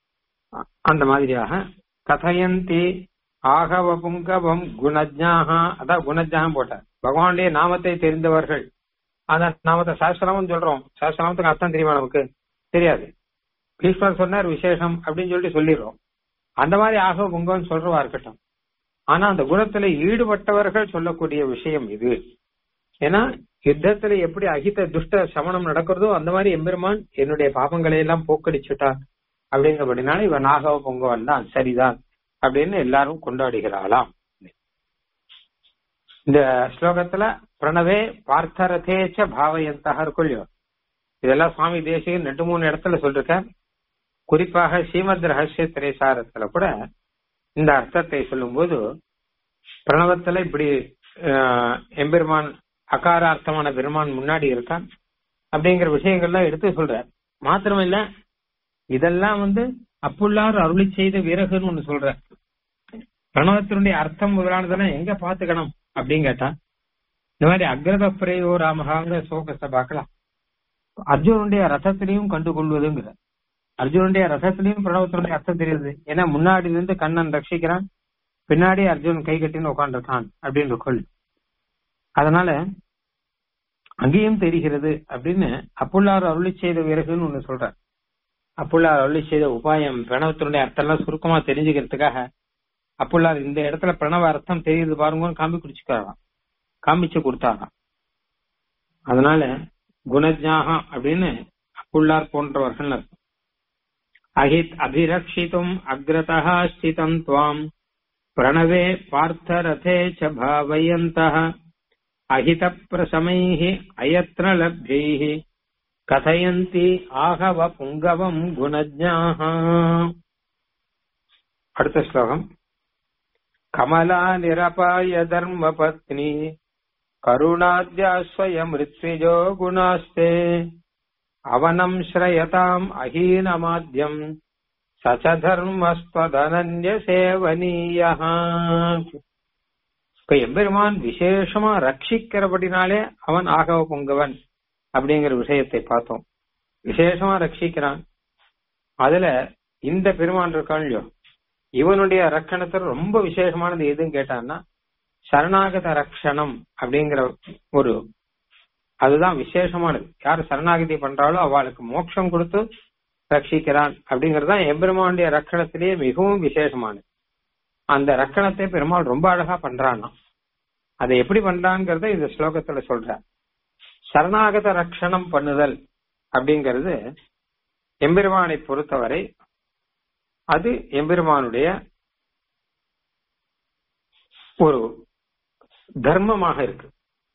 அந்த மாதிரியாக கதையந்தி ஆகவ புங்கவம் குணஜாக அதான் குணஜாகம் போட்டார் பகவானுடைய நாமத்தை தெரிந்தவர்கள் அந்த நாமத்தை சாஸ்திரமும் சொல்றோம் சாஸ்திரநாமத்துக்கு அர்த்தம் தெரியுமா நமக்கு தெரியாது பீஷ்மர் சொன்னார் விசேஷம் அப்படின்னு சொல்லிட்டு சொல்லிடுறோம் அந்த மாதிரி ஆகவ புங்கவன் சொல்றவா இருக்கட்டும் ஆனா அந்த குணத்துல ஈடுபட்டவர்கள் சொல்லக்கூடிய விஷயம் இது ஏன்னா யுத்தத்துல எப்படி அகித துஷ்ட சமணம் நடக்கிறதோ அந்த மாதிரி எம்பெருமான் என்னுடைய பாபங்களை எல்லாம் போக்கடிச்சுட்டான் அப்படிங்கிறபடினால இவன் நாகவ பொங்கவன் தான் சரிதான் அப்படின்னு எல்லாரும் கொண்டாடுகிறாளாம் இந்த ஸ்லோகத்துல பிரணவே பார்த்தரதேச்ச பாவயந்தாக இருக்குல்லையோ இதெல்லாம் சுவாமி தேசிகன் ரெண்டு மூணு இடத்துல சொல்லிருக்க குறிப்பாக ஸ்ரீமத் ரகசிய திரைசாரத்துல கூட இந்த அர்த்தத்தை சொல்லும்போது பிரணவத்துல இப்படி எம்பெருமான் அகாரார்த்தமான பெருமான் முன்னாடி இருக்கான் அப்படிங்கிற விஷயங்கள்லாம் எடுத்து சொல்ற மாத்திரம் இல்ல இதெல்லாம் வந்து அப்புள்ளார் அருளி செய்த வீரகன்னு ஒண்ணு சொல்ற பிரணவத்தினுடைய அர்த்தம் முதலானதெல்லாம் எங்க பாத்துக்கணும் அப்படின்னு கேட்டா இந்த மாதிரி அக்ரத பிரயோ ராமகாங்கிற சோகத்தை பார்க்கலாம் அர்ஜுனுடைய ரசத்திலையும் கண்டு கொள்வதுங்கிற அர்ஜுனுடைய ரசத்திலையும் பிரணவத்தினுடைய அர்த்தம் தெரியுது ஏன்னா முன்னாடி இருந்து கண்ணன் ரட்சிக்கிறான் பின்னாடி அர்ஜுன் கை கட்டின்னு உட்காந்துருக்கான் அப்படின்னு கொள் அதனால அங்கேயும் தெரிகிறது அப்படின்னு அப்புள்ளார் அருளி செய்த வீரகுன்னு ஒண்ணு சொல்ற அப்புள்ளார் அருளி செய்த உபாயம் பிரணவத்தினுடைய அர்த்தம் எல்லாம் சுருக்கமா தெரிஞ்சுக்கிறதுக்காக அப்புள்ளார் இந்த இடத்துல பிரணவ அர்த்தம் தெரியுது பாருங்கன்னு காமி குடிச்சுக்கிறாராம் காமிச்சு கொடுத்தாராம் அதனால குணஜாகம் அப்படின்னு அப்புள்ளார் போன்றவர்கள் அர்த்தம் அஹித் அபிரக்ஷித்தும் அக்ரதா ஸ்திதம் துவாம் பிரணவே பார்த்தரதே ச பாவயந்தः அஹித பிரசமைः அயத்ன லப்தைः கதயந்தி ஆகவ புங்கவம் குணஜாः அடுத்த ஸ்லோகம் கமலா நிரபாய தர்ம பத்னி கருணாத்யா ஸ்வயம் ரித்விஜோ குணாஸ்தே அவனம் ஸ்ரயதாம் அஹீனமாத்யம் சச்ச தர்மஸ்வதனன்ய சேவனீய இப்ப எம்பெருமான் விசேஷமா ரட்சிக்கிறபடினாலே அவன் ஆகவ பொங்கவன் அப்படிங்கிற விஷயத்தை பார்த்தோம் விசேஷமா ரட்சிக்கிறான் அதுல இந்த பெருமான் இருக்கான் இல்லையோ இவனுடைய ரக்கணத்துல ரொம்ப விசேஷமானது எதுன்னு கேட்டான்னா சரணாகத ரக்ஷணம் அப்படிங்கிற ஒரு அதுதான் விசேஷமானது யார் சரணாகதி பண்றாலோ அவளுக்கு மோட்சம் கொடுத்து ரட்சிக்கிறான் அப்படிங்கிறது தான் எம்பெருமானுடைய ரக்கணத்திலேயே மிகவும் விசேஷமானது அந்த ரக்கணத்தை பெருமாள் ரொம்ப அழகா பண்றானா அதை எப்படி பண்றாங்கிறத இந்த ஸ்லோகத்துல சொல்ற சரணாகத ரக்ஷணம் பண்ணுதல் அப்படிங்கிறது எம்பெருமானை பொறுத்தவரை அது எம்பெருமானுடைய ஒரு தர்மமாக இருக்கு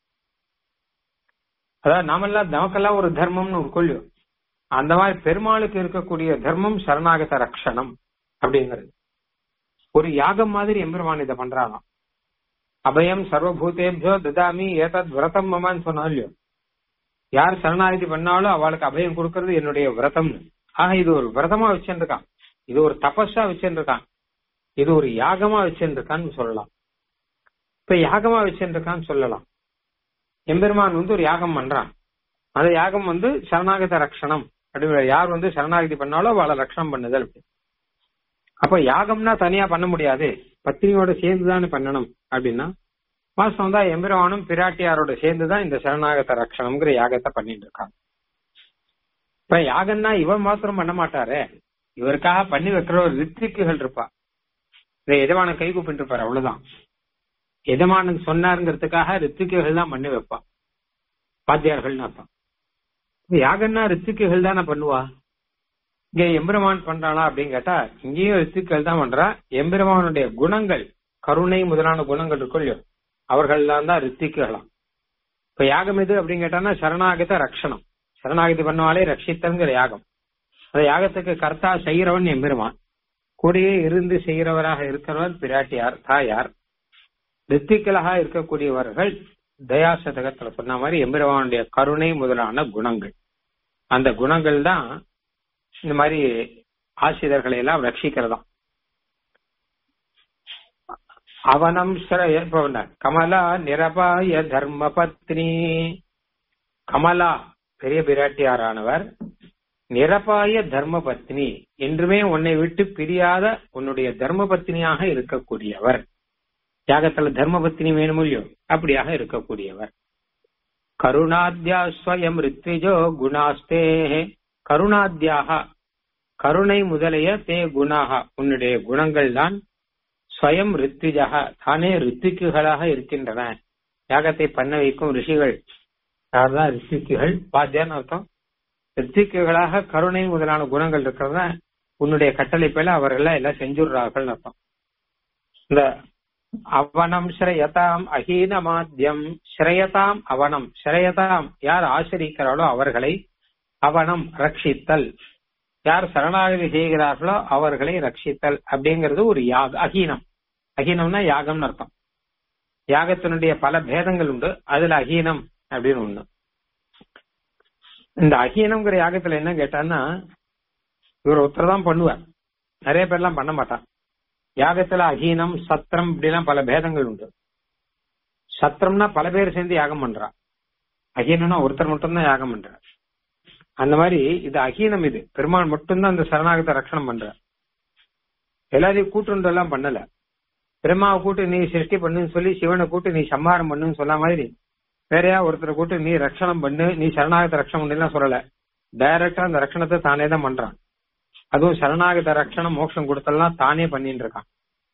அதாவது நாமெல்லாம் நமக்கெல்லாம் ஒரு தர்மம்னு ஒரு கொள்ளும் அந்த மாதிரி பெருமாளுக்கு இருக்கக்கூடிய தர்மம் சரணாகத ரக்ஷணம் அப்படிங்கிறது ஒரு யாகம் மாதிரி எம்பெருமான் இதை பண்றானாம் அபயம் சர்வபூதேபியோ ததாமி ஏதத் விரதம் மமான்னு சொன்னா இல்லையோ யார் சரணாகதி பண்ணாலும் அவளுக்கு அபயம் கொடுக்கறது என்னுடைய விரதம்னு ஆக இது ஒரு விரதமா வச்சுருக்கான் இது ஒரு தபஸா வச்சுருக்கான் இது ஒரு யாகமா வச்சுருக்கான்னு சொல்லலாம் இப்ப யாகமா வச்சுருக்கான்னு சொல்லலாம் எம்பெருமான் வந்து ஒரு யாகம் பண்றான் அந்த யாகம் வந்து சரணாகத ரக்ஷணம் அப்படிங்கிற யார் வந்து சரணாகதி பண்ணாலும் அவளை ரக்ஷணம் பண்ணுதல் அப்படி அப்ப யாகம்னா தனியா பண்ண முடியாது பத்தினியோட சேர்ந்துதானே பண்ணணும் அப்படின்னா வாஸ்தவம் தான் எம்பெருமானும் பிராட்டியாரோட சேர்ந்துதான் இந்த சரணாகத ரக்ஷணம்ங்கிற யாகத்தை பண்ணிட்டு இருக்காங்க இப்ப யாகம்னா இவன் மாத்திரம் பண்ண மாட்டாரே இவருக்காக பண்ணி வைக்கிற ஒரு ரித்திக்குகள் இருப்பா இந்த எஜமான கை கூப்பிட்டு இருப்பாரு அவ்வளவுதான் எஜமானுக்கு சொன்னாருங்கிறதுக்காக ரித்திக்குகள் தான் பண்ணி வைப்பா பாத்தியார்கள்னு அர்த்தம் யாகன்னா ரித்திக்குகள் தானே பண்ணுவா இங்க எம்பெருமான் பண்றானா அப்படின்னு கேட்டா இங்கேயும் ரித்துக்கள் தான் பண்றா எம்பெருமானுடைய குணங்கள் கருணை முதலான குணங்கள் இருக்கும் இல்லையோ அவர்கள்லாம் தான் ரித்திக்குகளாம் இப்ப யாகம் எது அப்படின்னு கேட்டானா சரணாகத ரக்ஷணம் சரணாகதி பண்ணவாலே ரட்சித்தங்கிற யாகம் அந்த யாகத்துக்கு கர்த்தா செய்கிறவன் எம்பெருமான் கூடயே இருந்து செய்கிறவராக இருக்கிறவர் பிராட்டியார் தாயார் ரித்திக்களாக இருக்கக்கூடியவர்கள் தயாசதகத்துல சொன்ன மாதிரி எம்பெருமானுடைய கருணை முதலான குணங்கள் அந்த குணங்கள் தான் இந்த மாதிரி ஆசிரியர்களை எல்லாம் ரட்சிக்கிறதாம் அவனம் கமலா நிரபாய தர்ம பத்னி கமலா பெரிய பிராட்டியாரானவர் நிரபாய தர்ம பத்னி என்றுமே உன்னை விட்டு பிரியாத உன்னுடைய தர்ம பத்னியாக இருக்கக்கூடியவர் தியாகத்துல தர்ம பத்னி வேணும் இல்லையோ அப்படியாக இருக்கக்கூடியவர் கருணாத்யா ஸ்வயம் ரித்விஜோ குணாஸ்தே கருணாத்யாக கருணை முதலிய தே குணாக உன்னுடைய குணங்கள் தான் ஸ்வயம் ரித்விஜக தானே ரித்திக்குகளாக இருக்கின்றன யாகத்தை பண்ண வைக்கும் ரிஷிகள் யார்தான் ரித்திக்குகள் பாத்தியான்னு அர்த்தம் ரித்திக்குகளாக கருணை முதலான குணங்கள் இருக்கிறத உன்னுடைய கட்டளை பேல அவர்கள் எல்லாம் செஞ்சுடுறார்கள் அர்த்தம் இந்த அவனம் ஸ்ரயதாம் அஹீனமாத்தியம் ஸ்ரயதாம் அவனம் ஸ்ரயதாம் யார் ஆசிரிக்கிறாளோ அவர்களை அவனம் ரட்சித்தல் யார் சரணாகதி செய்கிறார்களோ அவர்களை ரட்சித்தல் அப்படிங்கிறது ஒரு யாக அகீனம் அகீனம்னா யாகம்னு அர்த்தம் யாகத்தினுடைய பல பேதங்கள் உண்டு அதுல அகீனம் அப்படின்னு ஒண்ணு இந்த அகீனம்ங்கிற யாகத்துல என்ன கேட்டான்னா இவர் ஒருத்தர் தான் பண்ணுவார் நிறைய பேர்லாம் பண்ண மாட்டான் யாகத்துல அகீனம் சத்திரம் இப்படிலாம் பல பேதங்கள் உண்டு சத்திரம்னா பல பேர் சேர்ந்து யாகம் பண்றா அகீனம்னா ஒருத்தர் மட்டும்தான் யாகம் பண்றார் அந்த மாதிரி இது அகீனம் இது பெருமாள் மட்டும்தான் அந்த சரணாகத்தை ரட்சணம் பண்ற எல்லாரையும் கூட்டுண்டு எல்லாம் பண்ணல பிரம்மாவை கூட்டு நீ சிருஷ்டி பண்ணுன்னு சொல்லி சிவனை கூட்டு நீ சம்ஹாரம் பண்ணுன்னு சொன்ன மாதிரி வேறையா ஒருத்தரை கூட்டு நீ ரட்சணம் பண்ணு நீ சரணாகத ரட்சணம் பண்ணுலாம் சொல்லல டைரக்டா அந்த ரட்சணத்தை தானே தான் பண்றான் அதுவும் சரணாகத ரட்சணம் மோட்சம் கொடுத்தெல்லாம் தானே பண்ணிட்டு இருக்கான்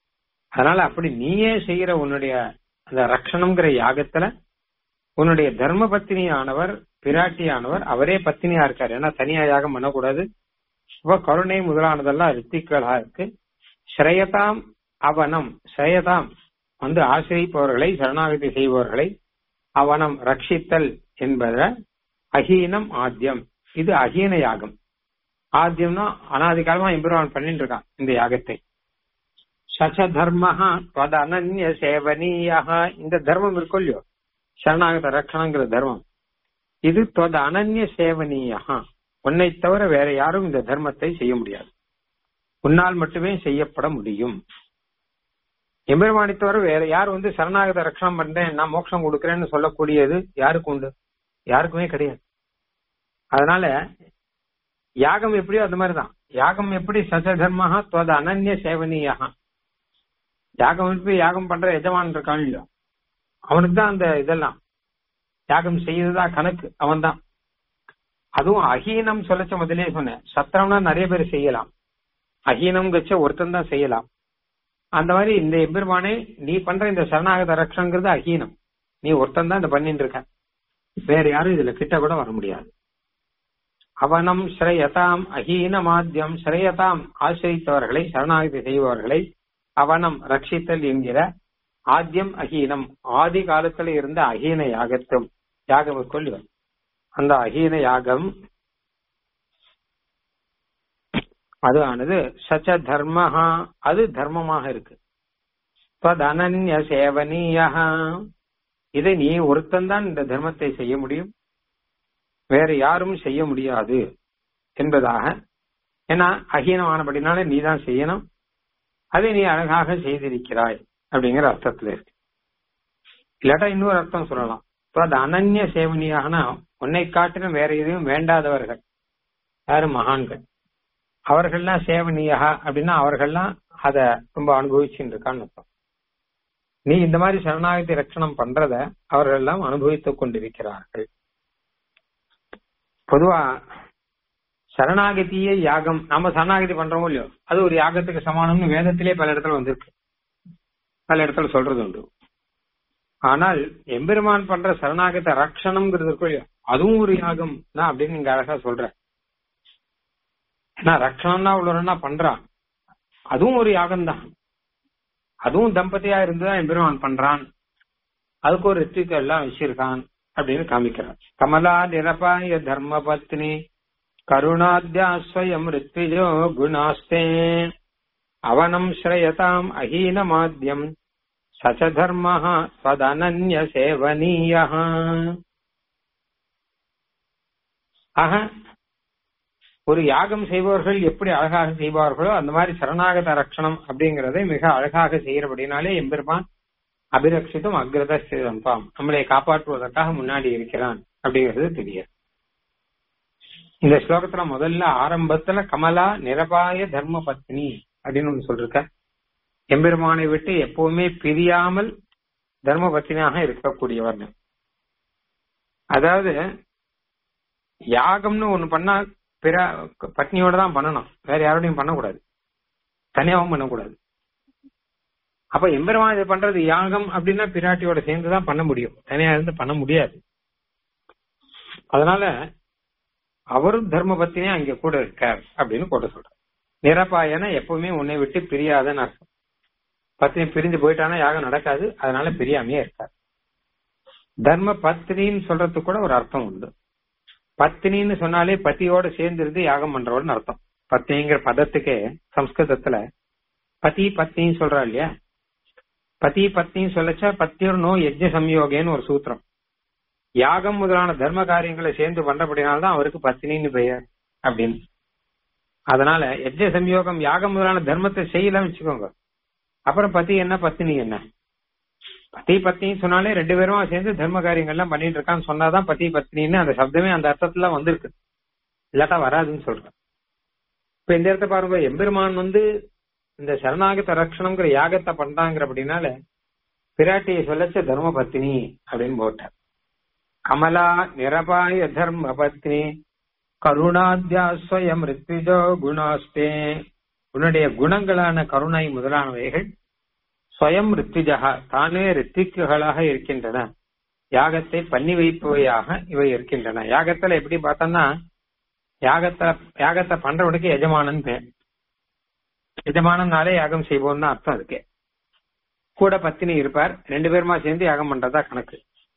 அதனால அப்படி நீயே செய்யற உன்னுடைய அந்த ரக்ஷணம்ங்கிற யாகத்துல உன்னுடைய தர்ம பத்தினியானவர் பிராட்டியானவர் அவரே பத்தினியா இருக்காரு ஏன்னா தனியா யாகம் பண்ணக்கூடாது இப்ப கருணை முதலானதெல்லாம் ரித்திகளா இருக்கு ஸ்ரேயதாம் அவனம் ஸ்ரேயதாம் வந்து ஆசிரிப்பவர்களை சரணாகதி செய்பவர்களை அவனம் ரட்சித்தல் என்பத அஹீனம் ஆத்தியம் இது அஹீன யாகம் ஆத்தியம்னா அனாதி காலமா எம்பெருமான் பண்ணிட்டு இருக்கான் இந்த யாகத்தை சச்ச தர்மஹா பத அனன்ய சேவனீயா இந்த தர்மம் இருக்கும் இல்லையோ சரணாகத ரக்ஷணங்கிற தர்மம் இது தொத அனன்ய சேவனீயா உன்னை தவிர வேற யாரும் இந்த தர்மத்தை செய்ய முடியாது உன்னால் மட்டுமே செய்யப்பட முடியும் எம்பெருமானை தவிர வேற யார் வந்து சரணாகத ரட்சணம் பண்றேன் நான் மோட்சம் கொடுக்கறேன்னு சொல்லக்கூடியது யாருக்கு உண்டு யாருக்குமே கிடையாது அதனால யாகம் எப்படியோ அது மாதிரிதான் யாகம் எப்படி சச தர்மஹா தொத அனன்ய சேவனீயா யாகம் எப்படி யாகம் பண்ற எஜமான் இருக்கான் இல்லையோ அவனுக்கு தான் அந்த இதெல்லாம் யாகம் செய்யறதா கணக்கு அவன் தான் அதுவும் அஹீனம் சொல்லச்ச முதலே சொன்னேன் சத்திரம்னா நிறைய பேர் செய்யலாம் அஹீனம் கச்ச ஒருத்தன் தான் செய்யலாம் அந்த மாதிரி இந்த எம்பெருமானே நீ பண்ற இந்த சரணாகத ரக்ஷங்கிறது அஹீனம் நீ ஒருத்தன் தான் இந்த பண்ணிட்டு இருக்க வேற யாரும் இதுல கிட்ட கூட வர முடியாது அவனம் ஸ்ரேயதாம் அஹீனமாத்தியம் ஸ்ரேயதாம் ஆசிரித்தவர்களை சரணாகதி செய்பவர்களை அவனம் ரட்சித்தல் என்கிற ஆத்தியம் அஹீனம் ஆதி காலத்துல இருந்த அஹீன யாகத்தும் யாகம் கொள்ளுவன் அந்த அஹீன யாகம் அது ஆனது சச்ச தர்மஹா அது தர்மமாக இருக்கு அனன்ய சேவனீயா இதை நீ ஒருத்தன் தான் இந்த தர்மத்தை செய்ய முடியும் வேற யாரும் செய்ய முடியாது என்பதாக ஏன்னா அஹீனமானபடினால நீ தான் செய்யணும் அதை நீ அழகாக செய்திருக்கிறாய் அப்படிங்கிற அர்த்தத்துல இருக்கு இல்லாட்டா இன்னொரு அர்த்தம் சொல்லலாம் இப்போ அது அனன்ய சேவனியாகனா உன்னை காட்டிலும் வேற எதையும் வேண்டாதவர்கள் யாரு மகான்கள் அவர்கள்லாம் சேவனியாக அப்படின்னா அவர்கள்லாம் அத ரொம்ப அனுபவிச்சுட்டு இருக்கான்னு அர்த்தம் நீ இந்த மாதிரி சரணாகதி ரட்சணம் பண்றத அவர்கள் எல்லாம் அனுபவித்துக் கொண்டிருக்கிறார்கள் பொதுவா சரணாகதியே யாகம் நாம சரணாகதி பண்றோமோ இல்லையோ அது ஒரு யாகத்துக்கு சமானம்னு வேதத்திலே பல இடத்துல வந்திருக்கு பல இடத்துல சொல்றது உண்டு ஆனால் எம்பெருமான் பண்ற சரணாகத ரக்ஷணம்ங்கிறது இருக்கும் இல்லையோ அதுவும் ஒரு யாகம் தான் அப்படின்னு நீங்க அழகா சொல்ற ஏன்னா ரக்ஷணம்னா உள்ளவனா பண்றான் அதுவும் ஒரு யாகம் தான் அதுவும் தம்பதியா இருந்துதான் எம்பெருமான் பண்றான் அதுக்கு ஒரு ரித்திக்கு எல்லாம் வச்சிருக்கான் அப்படின்னு காமிக்கிறான் கமலா நிரபாய தர்ம பத்னி கருணாத்யாஸ்வயம் ரித்விஜோ குணாஸ்தே அவனம் ஸ்ரயதாம் அஹீனமாத்யம் சச்ச தர்ம சதனன்ய சேவனீய ஆக ஒரு யாகம் செய்பவர்கள் எப்படி அழகாக செய்வார்களோ அந்த மாதிரி சரணாகத ரட்சணம் அப்படிங்கறதை மிக அழகாக செய்யறபடினாலே எம்பெருமான் அபிரட்சித்தும் அக்ரதம் பாம் நம்மளை காப்பாற்றுவதற்காக முன்னாடி இருக்கிறான் அப்படிங்கிறது தெரியாது இந்த ஸ்லோகத்துல முதல்ல ஆரம்பத்துல கமலா நிரபாய தர்ம பத்னி அப்படின்னு ஒண்ணு சொல்லிருக்க எம்பெருமானை விட்டு எப்பவுமே பிரியாமல் தர்ம பத்னியாக இருக்கக்கூடியவர் அதாவது யாகம்னு ஒண்ணு பண்ணா பிற பத்னியோட தான் பண்ணணும் வேற யாரோடையும் பண்ணக்கூடாது தனியாவும் பண்ணக்கூடாது அப்ப எம்பெருமான் இது பண்றது யாகம் அப்படின்னா பிராட்டியோட சேர்ந்துதான் பண்ண முடியும் தனியா இருந்து பண்ண முடியாது அதனால அவரும் தர்ம பத்தினே அங்க கூட இருக்கார் அப்படின்னு கூட சொல்ற நிரப்பாயன எப்பவுமே உன்னை விட்டு பிரியாதன்னு அர்த்தம் பத்தினி பிரிஞ்சு போயிட்டானா யாகம் நடக்காது அதனால பிரியாமையே இருக்கார் தர்ம பத்னின்னு சொல்றதுக்கு கூட ஒரு அர்த்தம் உண்டு பத்தினின்னு சொன்னாலே பத்தியோட சேர்ந்து இருந்து யாகம் பண்றவர்னு அர்த்தம் பத்தினிங்கிற பதத்துக்கே சம்ஸ்கிருதத்துல பதி பத்னின்னு சொல்றா இல்லையா பதி பத்னின்னு சொல்லச்சா பத்தியோர் நோ யஜ்ய சம்யோகேன்னு ஒரு சூத்திரம் யாகம் முதலான தர்ம காரியங்களை சேர்ந்து பண்றபடினால்தான் அவருக்கு பத்தினின்னு பெயர் அப்படின்னு அதனால யஜ்ய சம்யோகம் யாகம் முதலான தர்மத்தை செய்யலாம் வச்சுக்கோங்க அப்புறம் பத்தி என்ன பத்தினி என்ன பத்தி பத்னின்னு சொன்னாலே ரெண்டு பேரும் சேர்ந்து தர்ம காரியங்கள்லாம் பண்ணிட்டு இருக்கான்னு சொன்னாதான் பத்தி பத்னின்னு அந்த சப்தமே அந்த அர்த்தத்துல வந்திருக்கு இல்லாட்டா வராதுன்னு சொல்றேன் இப்ப இந்த இடத்த பாருங்க எம்பெருமான் வந்து இந்த சரணாகத ரட்சணம்ங்கிற யாகத்தை பண்றாங்கிற அப்படின்னால பிராட்டியை சொல்லச்ச தர்ம பத்னி அப்படின்னு போட்டார் கமலா நிரபாய தர்ம பத்னி கருணாத்யாஸ்வயம் ரித்விஜோ குணாஸ்தே உன்னுடைய குணங்களான கருணை முதலானவைகள் ஸ்வயம் ரித்விஜகா தானே ரித்திக்குகளாக இருக்கின்றன யாகத்தை பண்ணி வைப்பவையாக இவை இருக்கின்றன யாகத்துல எப்படி பார்த்தோம்னா யாகத்தை யாகத்தை பண்றவனுக்கு எஜமானன் பேர் எஜமானனாலே யாகம் செய்வோம்னு அர்த்தம் இருக்கு கூட பத்தினி இருப்பார் ரெண்டு பேருமா சேர்ந்து யாகம் பண்றதா கணக்கு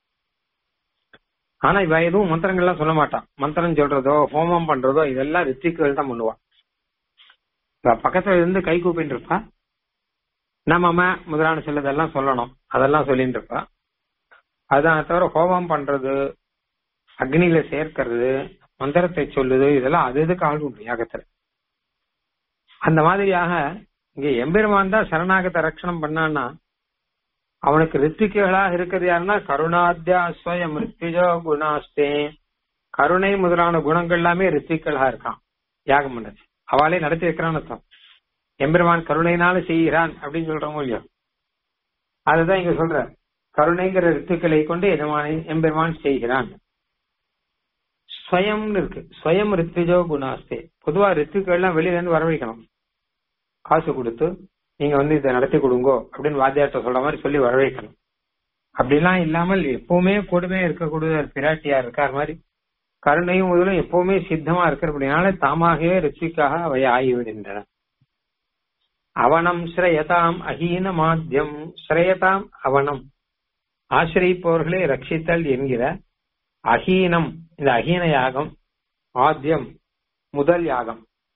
ஆனா இவ எதுவும் மந்திரங்கள்லாம் சொல்ல மாட்டான் மந்திரம் சொல்றதோ ஹோமம் பண்றதோ இதெல்லாம் ரித்திக்குகள் தான் பண்ணுவான் இவ பக்கத்துல இருந்து கை கூப்பிட்டு இருப்பா நம்ம முதலான சிலதெல்லாம் சொல்லணும் அதெல்லாம் சொல்லிட்டு இருப்பா அதான் தவிர ஹோமம் பண்றது அக்னியில சேர்க்கிறது மந்திரத்தை சொல்லுது இதெல்லாம் அது இதுக்கு ஆள் உண்டு யாகத்துல அந்த மாதிரியாக இங்க எம்பெருமான் தான் சரணாகத்தை ரட்சணம் பண்ணான்னா அவனுக்கு ரித்திக்குகளாக இருக்கிறது யாருன்னா கருணாத்யா ஸ்வயம் ரித்திஜோ குணாஸ்தே கருணை முதலான குணங்கள் எல்லாமே ரித்திக்களாக இருக்கான் யாகம் பண்ணது அவளே நடத்தி வைக்கிறான்னு அர்த்தம் எம்பெருமான் கருணைனால செய்கிறான் அப்படின்னு சொல்றோம் இல்லையோ அதுதான் இங்க சொல்ற கருணைங்கிற ரித்துக்களை கொண்டு எஜமானை எம்பெருமான் செய்கிறான் ஸ்வயம்னு இருக்கு ஸ்வயம் ரித்திஜோ குணாஸ்தே பொதுவா ரித்துக்கள்லாம் வெளியில இருந்து வரவழைக்கணும் காசு கொடுத்து நீங்க வந்து இதை நடத்தி கொடுங்கோ அப்படின்னு வாத்தியார்ட்ட சொல்ற மாதிரி சொல்லி வரவழைக்கணும் அப்படிலாம் இல்லாமல் எப்பவுமே கூடவே இருக்கக்கூடிய ஒரு பிராட்டியா இருக்கார் மாதிரி கருணையும் முதலும் எப்பவுமே சித்தமா இருக்கிறபடினால தாமாகவே ரித்திக்காக அவை ஆகிவிடுகின்றன அவனம் ஸ்ரயதாம் அஹீன மாத்தியம் ஸ்ரயதாம் அவனம் ஆசிரியப்பவர்களை ரட்சித்தல் என்கிற அஹீனம் இந்த அஹீன யாகம் ஆத்தியம் முதல் யாகம்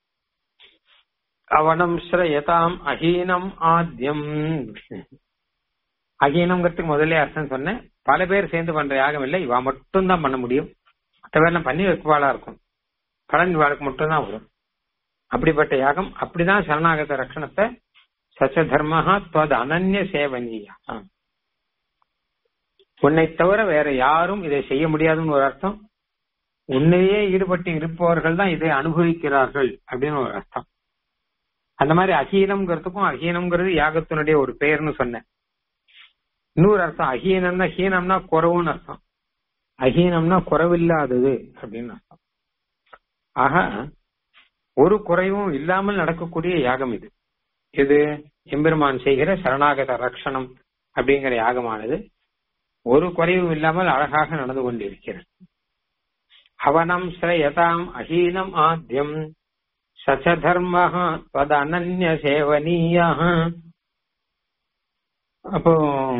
அவனம் ஸ்ரயதாம் அஹீனம் ஆத்தியம் அஹீனம்ங்கிறதுக்கு முதல்ல அர்த்தம் சொன்னேன் பல பேர் சேர்ந்து பண்ற யாகம் இல்லை இவா மட்டும் தான் பண்ண முடியும் மற்ற பேர்லாம் பண்ணி வைக்குவாளா இருக்கும் பலன் இவாளுக்கு மட்டும்தான் வரும் அப்படிப்பட்ட யாகம் அப்படிதான் சரணாகத ரட்சணத்தை சச்ச தர்மஹா துவத் அனன்ய சேவனியா உன்னை தவிர வேற யாரும் இதை செய்ய முடியாதுன்னு ஒரு அர்த்தம் உன்னையே ஈடுபட்டு இருப்பவர்கள் தான் இதை அனுபவிக்கிறார்கள் அப்படின்னு ஒரு அர்த்தம் அந்த மாதிரி அகீனம்ங்கிறதுக்கும் அகீனம்ங்கிறது யாகத்தினுடைய ஒரு பெயர்னு சொன்னேன் இன்னொரு அர்த்தம் அகீனம்னா ஹீனம்னா குறவுன்னு அர்த்தம் அகீனம்னா குறவில்லாதது அப்படின்னு அர்த்தம் ஆக ஒரு குறைவும் இல்லாமல் நடக்கக்கூடிய யாகம் இது இது எம்பெருமான் செய்கிற சரணாகத ரக்ஷணம் அப்படிங்கிற யாகமானது ஒரு குறைவும் இல்லாமல் அழகாக நடந்து கொண்டிருக்கிறது அவனம் ஸ்ரயதாம் அஹீனம் ஆத்தியம் சச்ச தர்ம தது அனன்ய சேவனீய அப்போ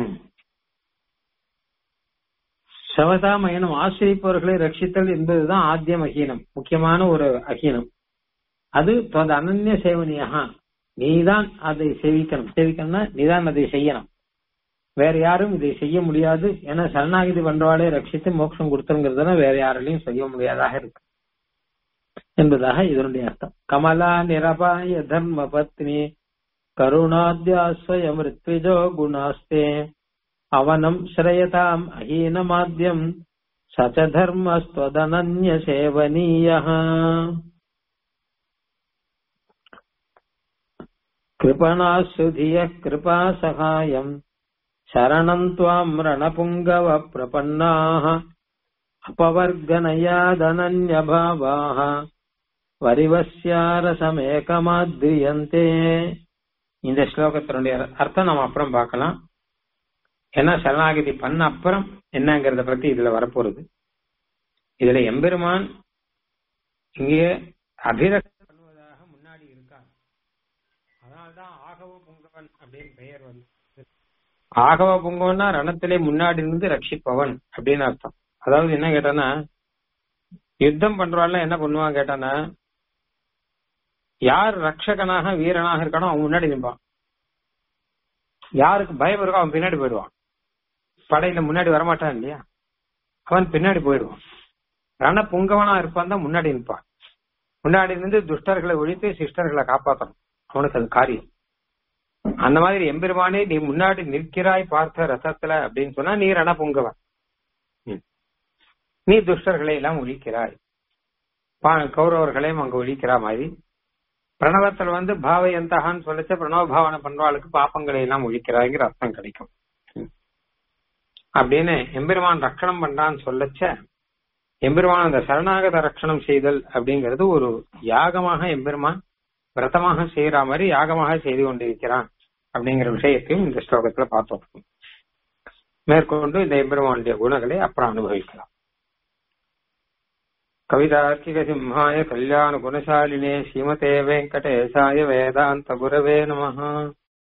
சவதாமயனம் ஆசிரிப்பவர்களை ரட்சித்தல் என்பதுதான் ஆத்தியம் அகீனம் முக்கியமான ஒரு அகீனம் அது தது அனன்ய சேவனியாக நீதான் அதை சேவிக்கணும் சேவிக்கணும்னா நீதான் அதை செய்யணும் வேற யாரும் இதை செய்ய முடியாது ஏன்னா சரணாகிதி பண்றவாளே ரட்சித்து மோட்சம் கொடுத்துருங்கிறதுனா வேற யாராலையும் செய்ய முடியாதாக இருக்கு என்பதாக இதனுடைய அர்த்தம் கமலா நிரபாய தர்ம பத்னி கருணாத்யாஸ்வயம் ரித்விஜோ குணாஸ்தே அவனம் ஸ்ரயதாம் அஹீனமாத்யம் சச்ச தர்மஸ்வதனன்ய சேவனீய कृपणासुधियः कृपासहायम् शरणम् त्वाम् रणपुङ्गव प्रपन्नाः अपवर्गनयादनन्यभावाः வரிவசியாரசமேகமாத்ரியந்தே இந்த ஸ்லோகத்தினுடைய அர்த்தம் நம்ம அப்புறம் பார்க்கலாம் ஏன்னா சரணாகதி பண்ண அப்புறம் என்னங்கறத பத்தி இதுல வரப்போறது இதுல எம்பெருமான் இங்கே அபிரக்ஷம் பண்ணுவதாக முன்னாடி இருக்காங்க அதனால்தான் ஆகவ புங்கவன் அப்படின்னு பெயர் வந்து ஆகவ புங்கவன்னா ரணத்திலே முன்னாடி இருந்து ரட்சிப்பவன் அப்படின்னு அர்த்தம் அதாவது என்ன கேட்டானா யுத்தம் பண்றவாள் என்ன பண்ணுவான் கேட்டானா யார் ரட்சகனாக வீரனாக இருக்கானோ அவன் முன்னாடி நிற்பான் யாருக்கு பயம் இருக்கோ அவன் பின்னாடி போயிடுவான் படையில முன்னாடி வரமாட்டான் இல்லையா அவன் பின்னாடி போயிடுவான் ரண புங்கவனா இருப்பான் தான் முன்னாடி நிற்பான் முன்னாடி இருந்து துஷ்டர்களை ஒழித்து சிஸ்டர்களை காப்பாற்றணும் அவனுக்கு அது காரியம் அந்த மாதிரி எம்பெருமானே நீ முன்னாடி நிற்கிறாய் பார்த்த ரசத்துல அப்படின்னு சொன்னா நீ ரண புங்கவன் நீ துஷ்டர்களை எல்லாம் ஒழிக்கிறாய் கௌரவர்களையும் அங்க ஒழிக்கிற மாதிரி பிரணவத்தில் வந்து பாவயந்தகான்னு சொல்லிச்சு பிரணவ பாவனை பண்றவாளுக்கு பாப்பங்களை எல்லாம் ஒழிக்கிறாய்ங்கிற அர்த்தம் கிடைக்கும் அப்படின்னு எம்பெருமான் ரட்சணம் பண்றான்னு சொல்லச்ச எம்பெருமான் அந்த சரணாகத ரட்சணம் செய்தல் அப்படிங்கிறது ஒரு யாகமாக எம்பெருமான் விரதமாக செய்யற மாதிரி யாகமாக செய்து கொண்டிருக்கிறான் அப்படிங்கிற விஷயத்தையும் இந்த ஸ்லோகத்துல பார்த்தோம் மேற்கொண்டு இந்த எம்பெருமானுடைய குணங்களை அப்புறம் அனுபவிக்கலாம் கவிதார்க்கிக சிம்ஹாய கல்யாண குணசாலினே ஸ்ரீமதே வெங்கடேசாய வேதாந்த குரவே நமஹ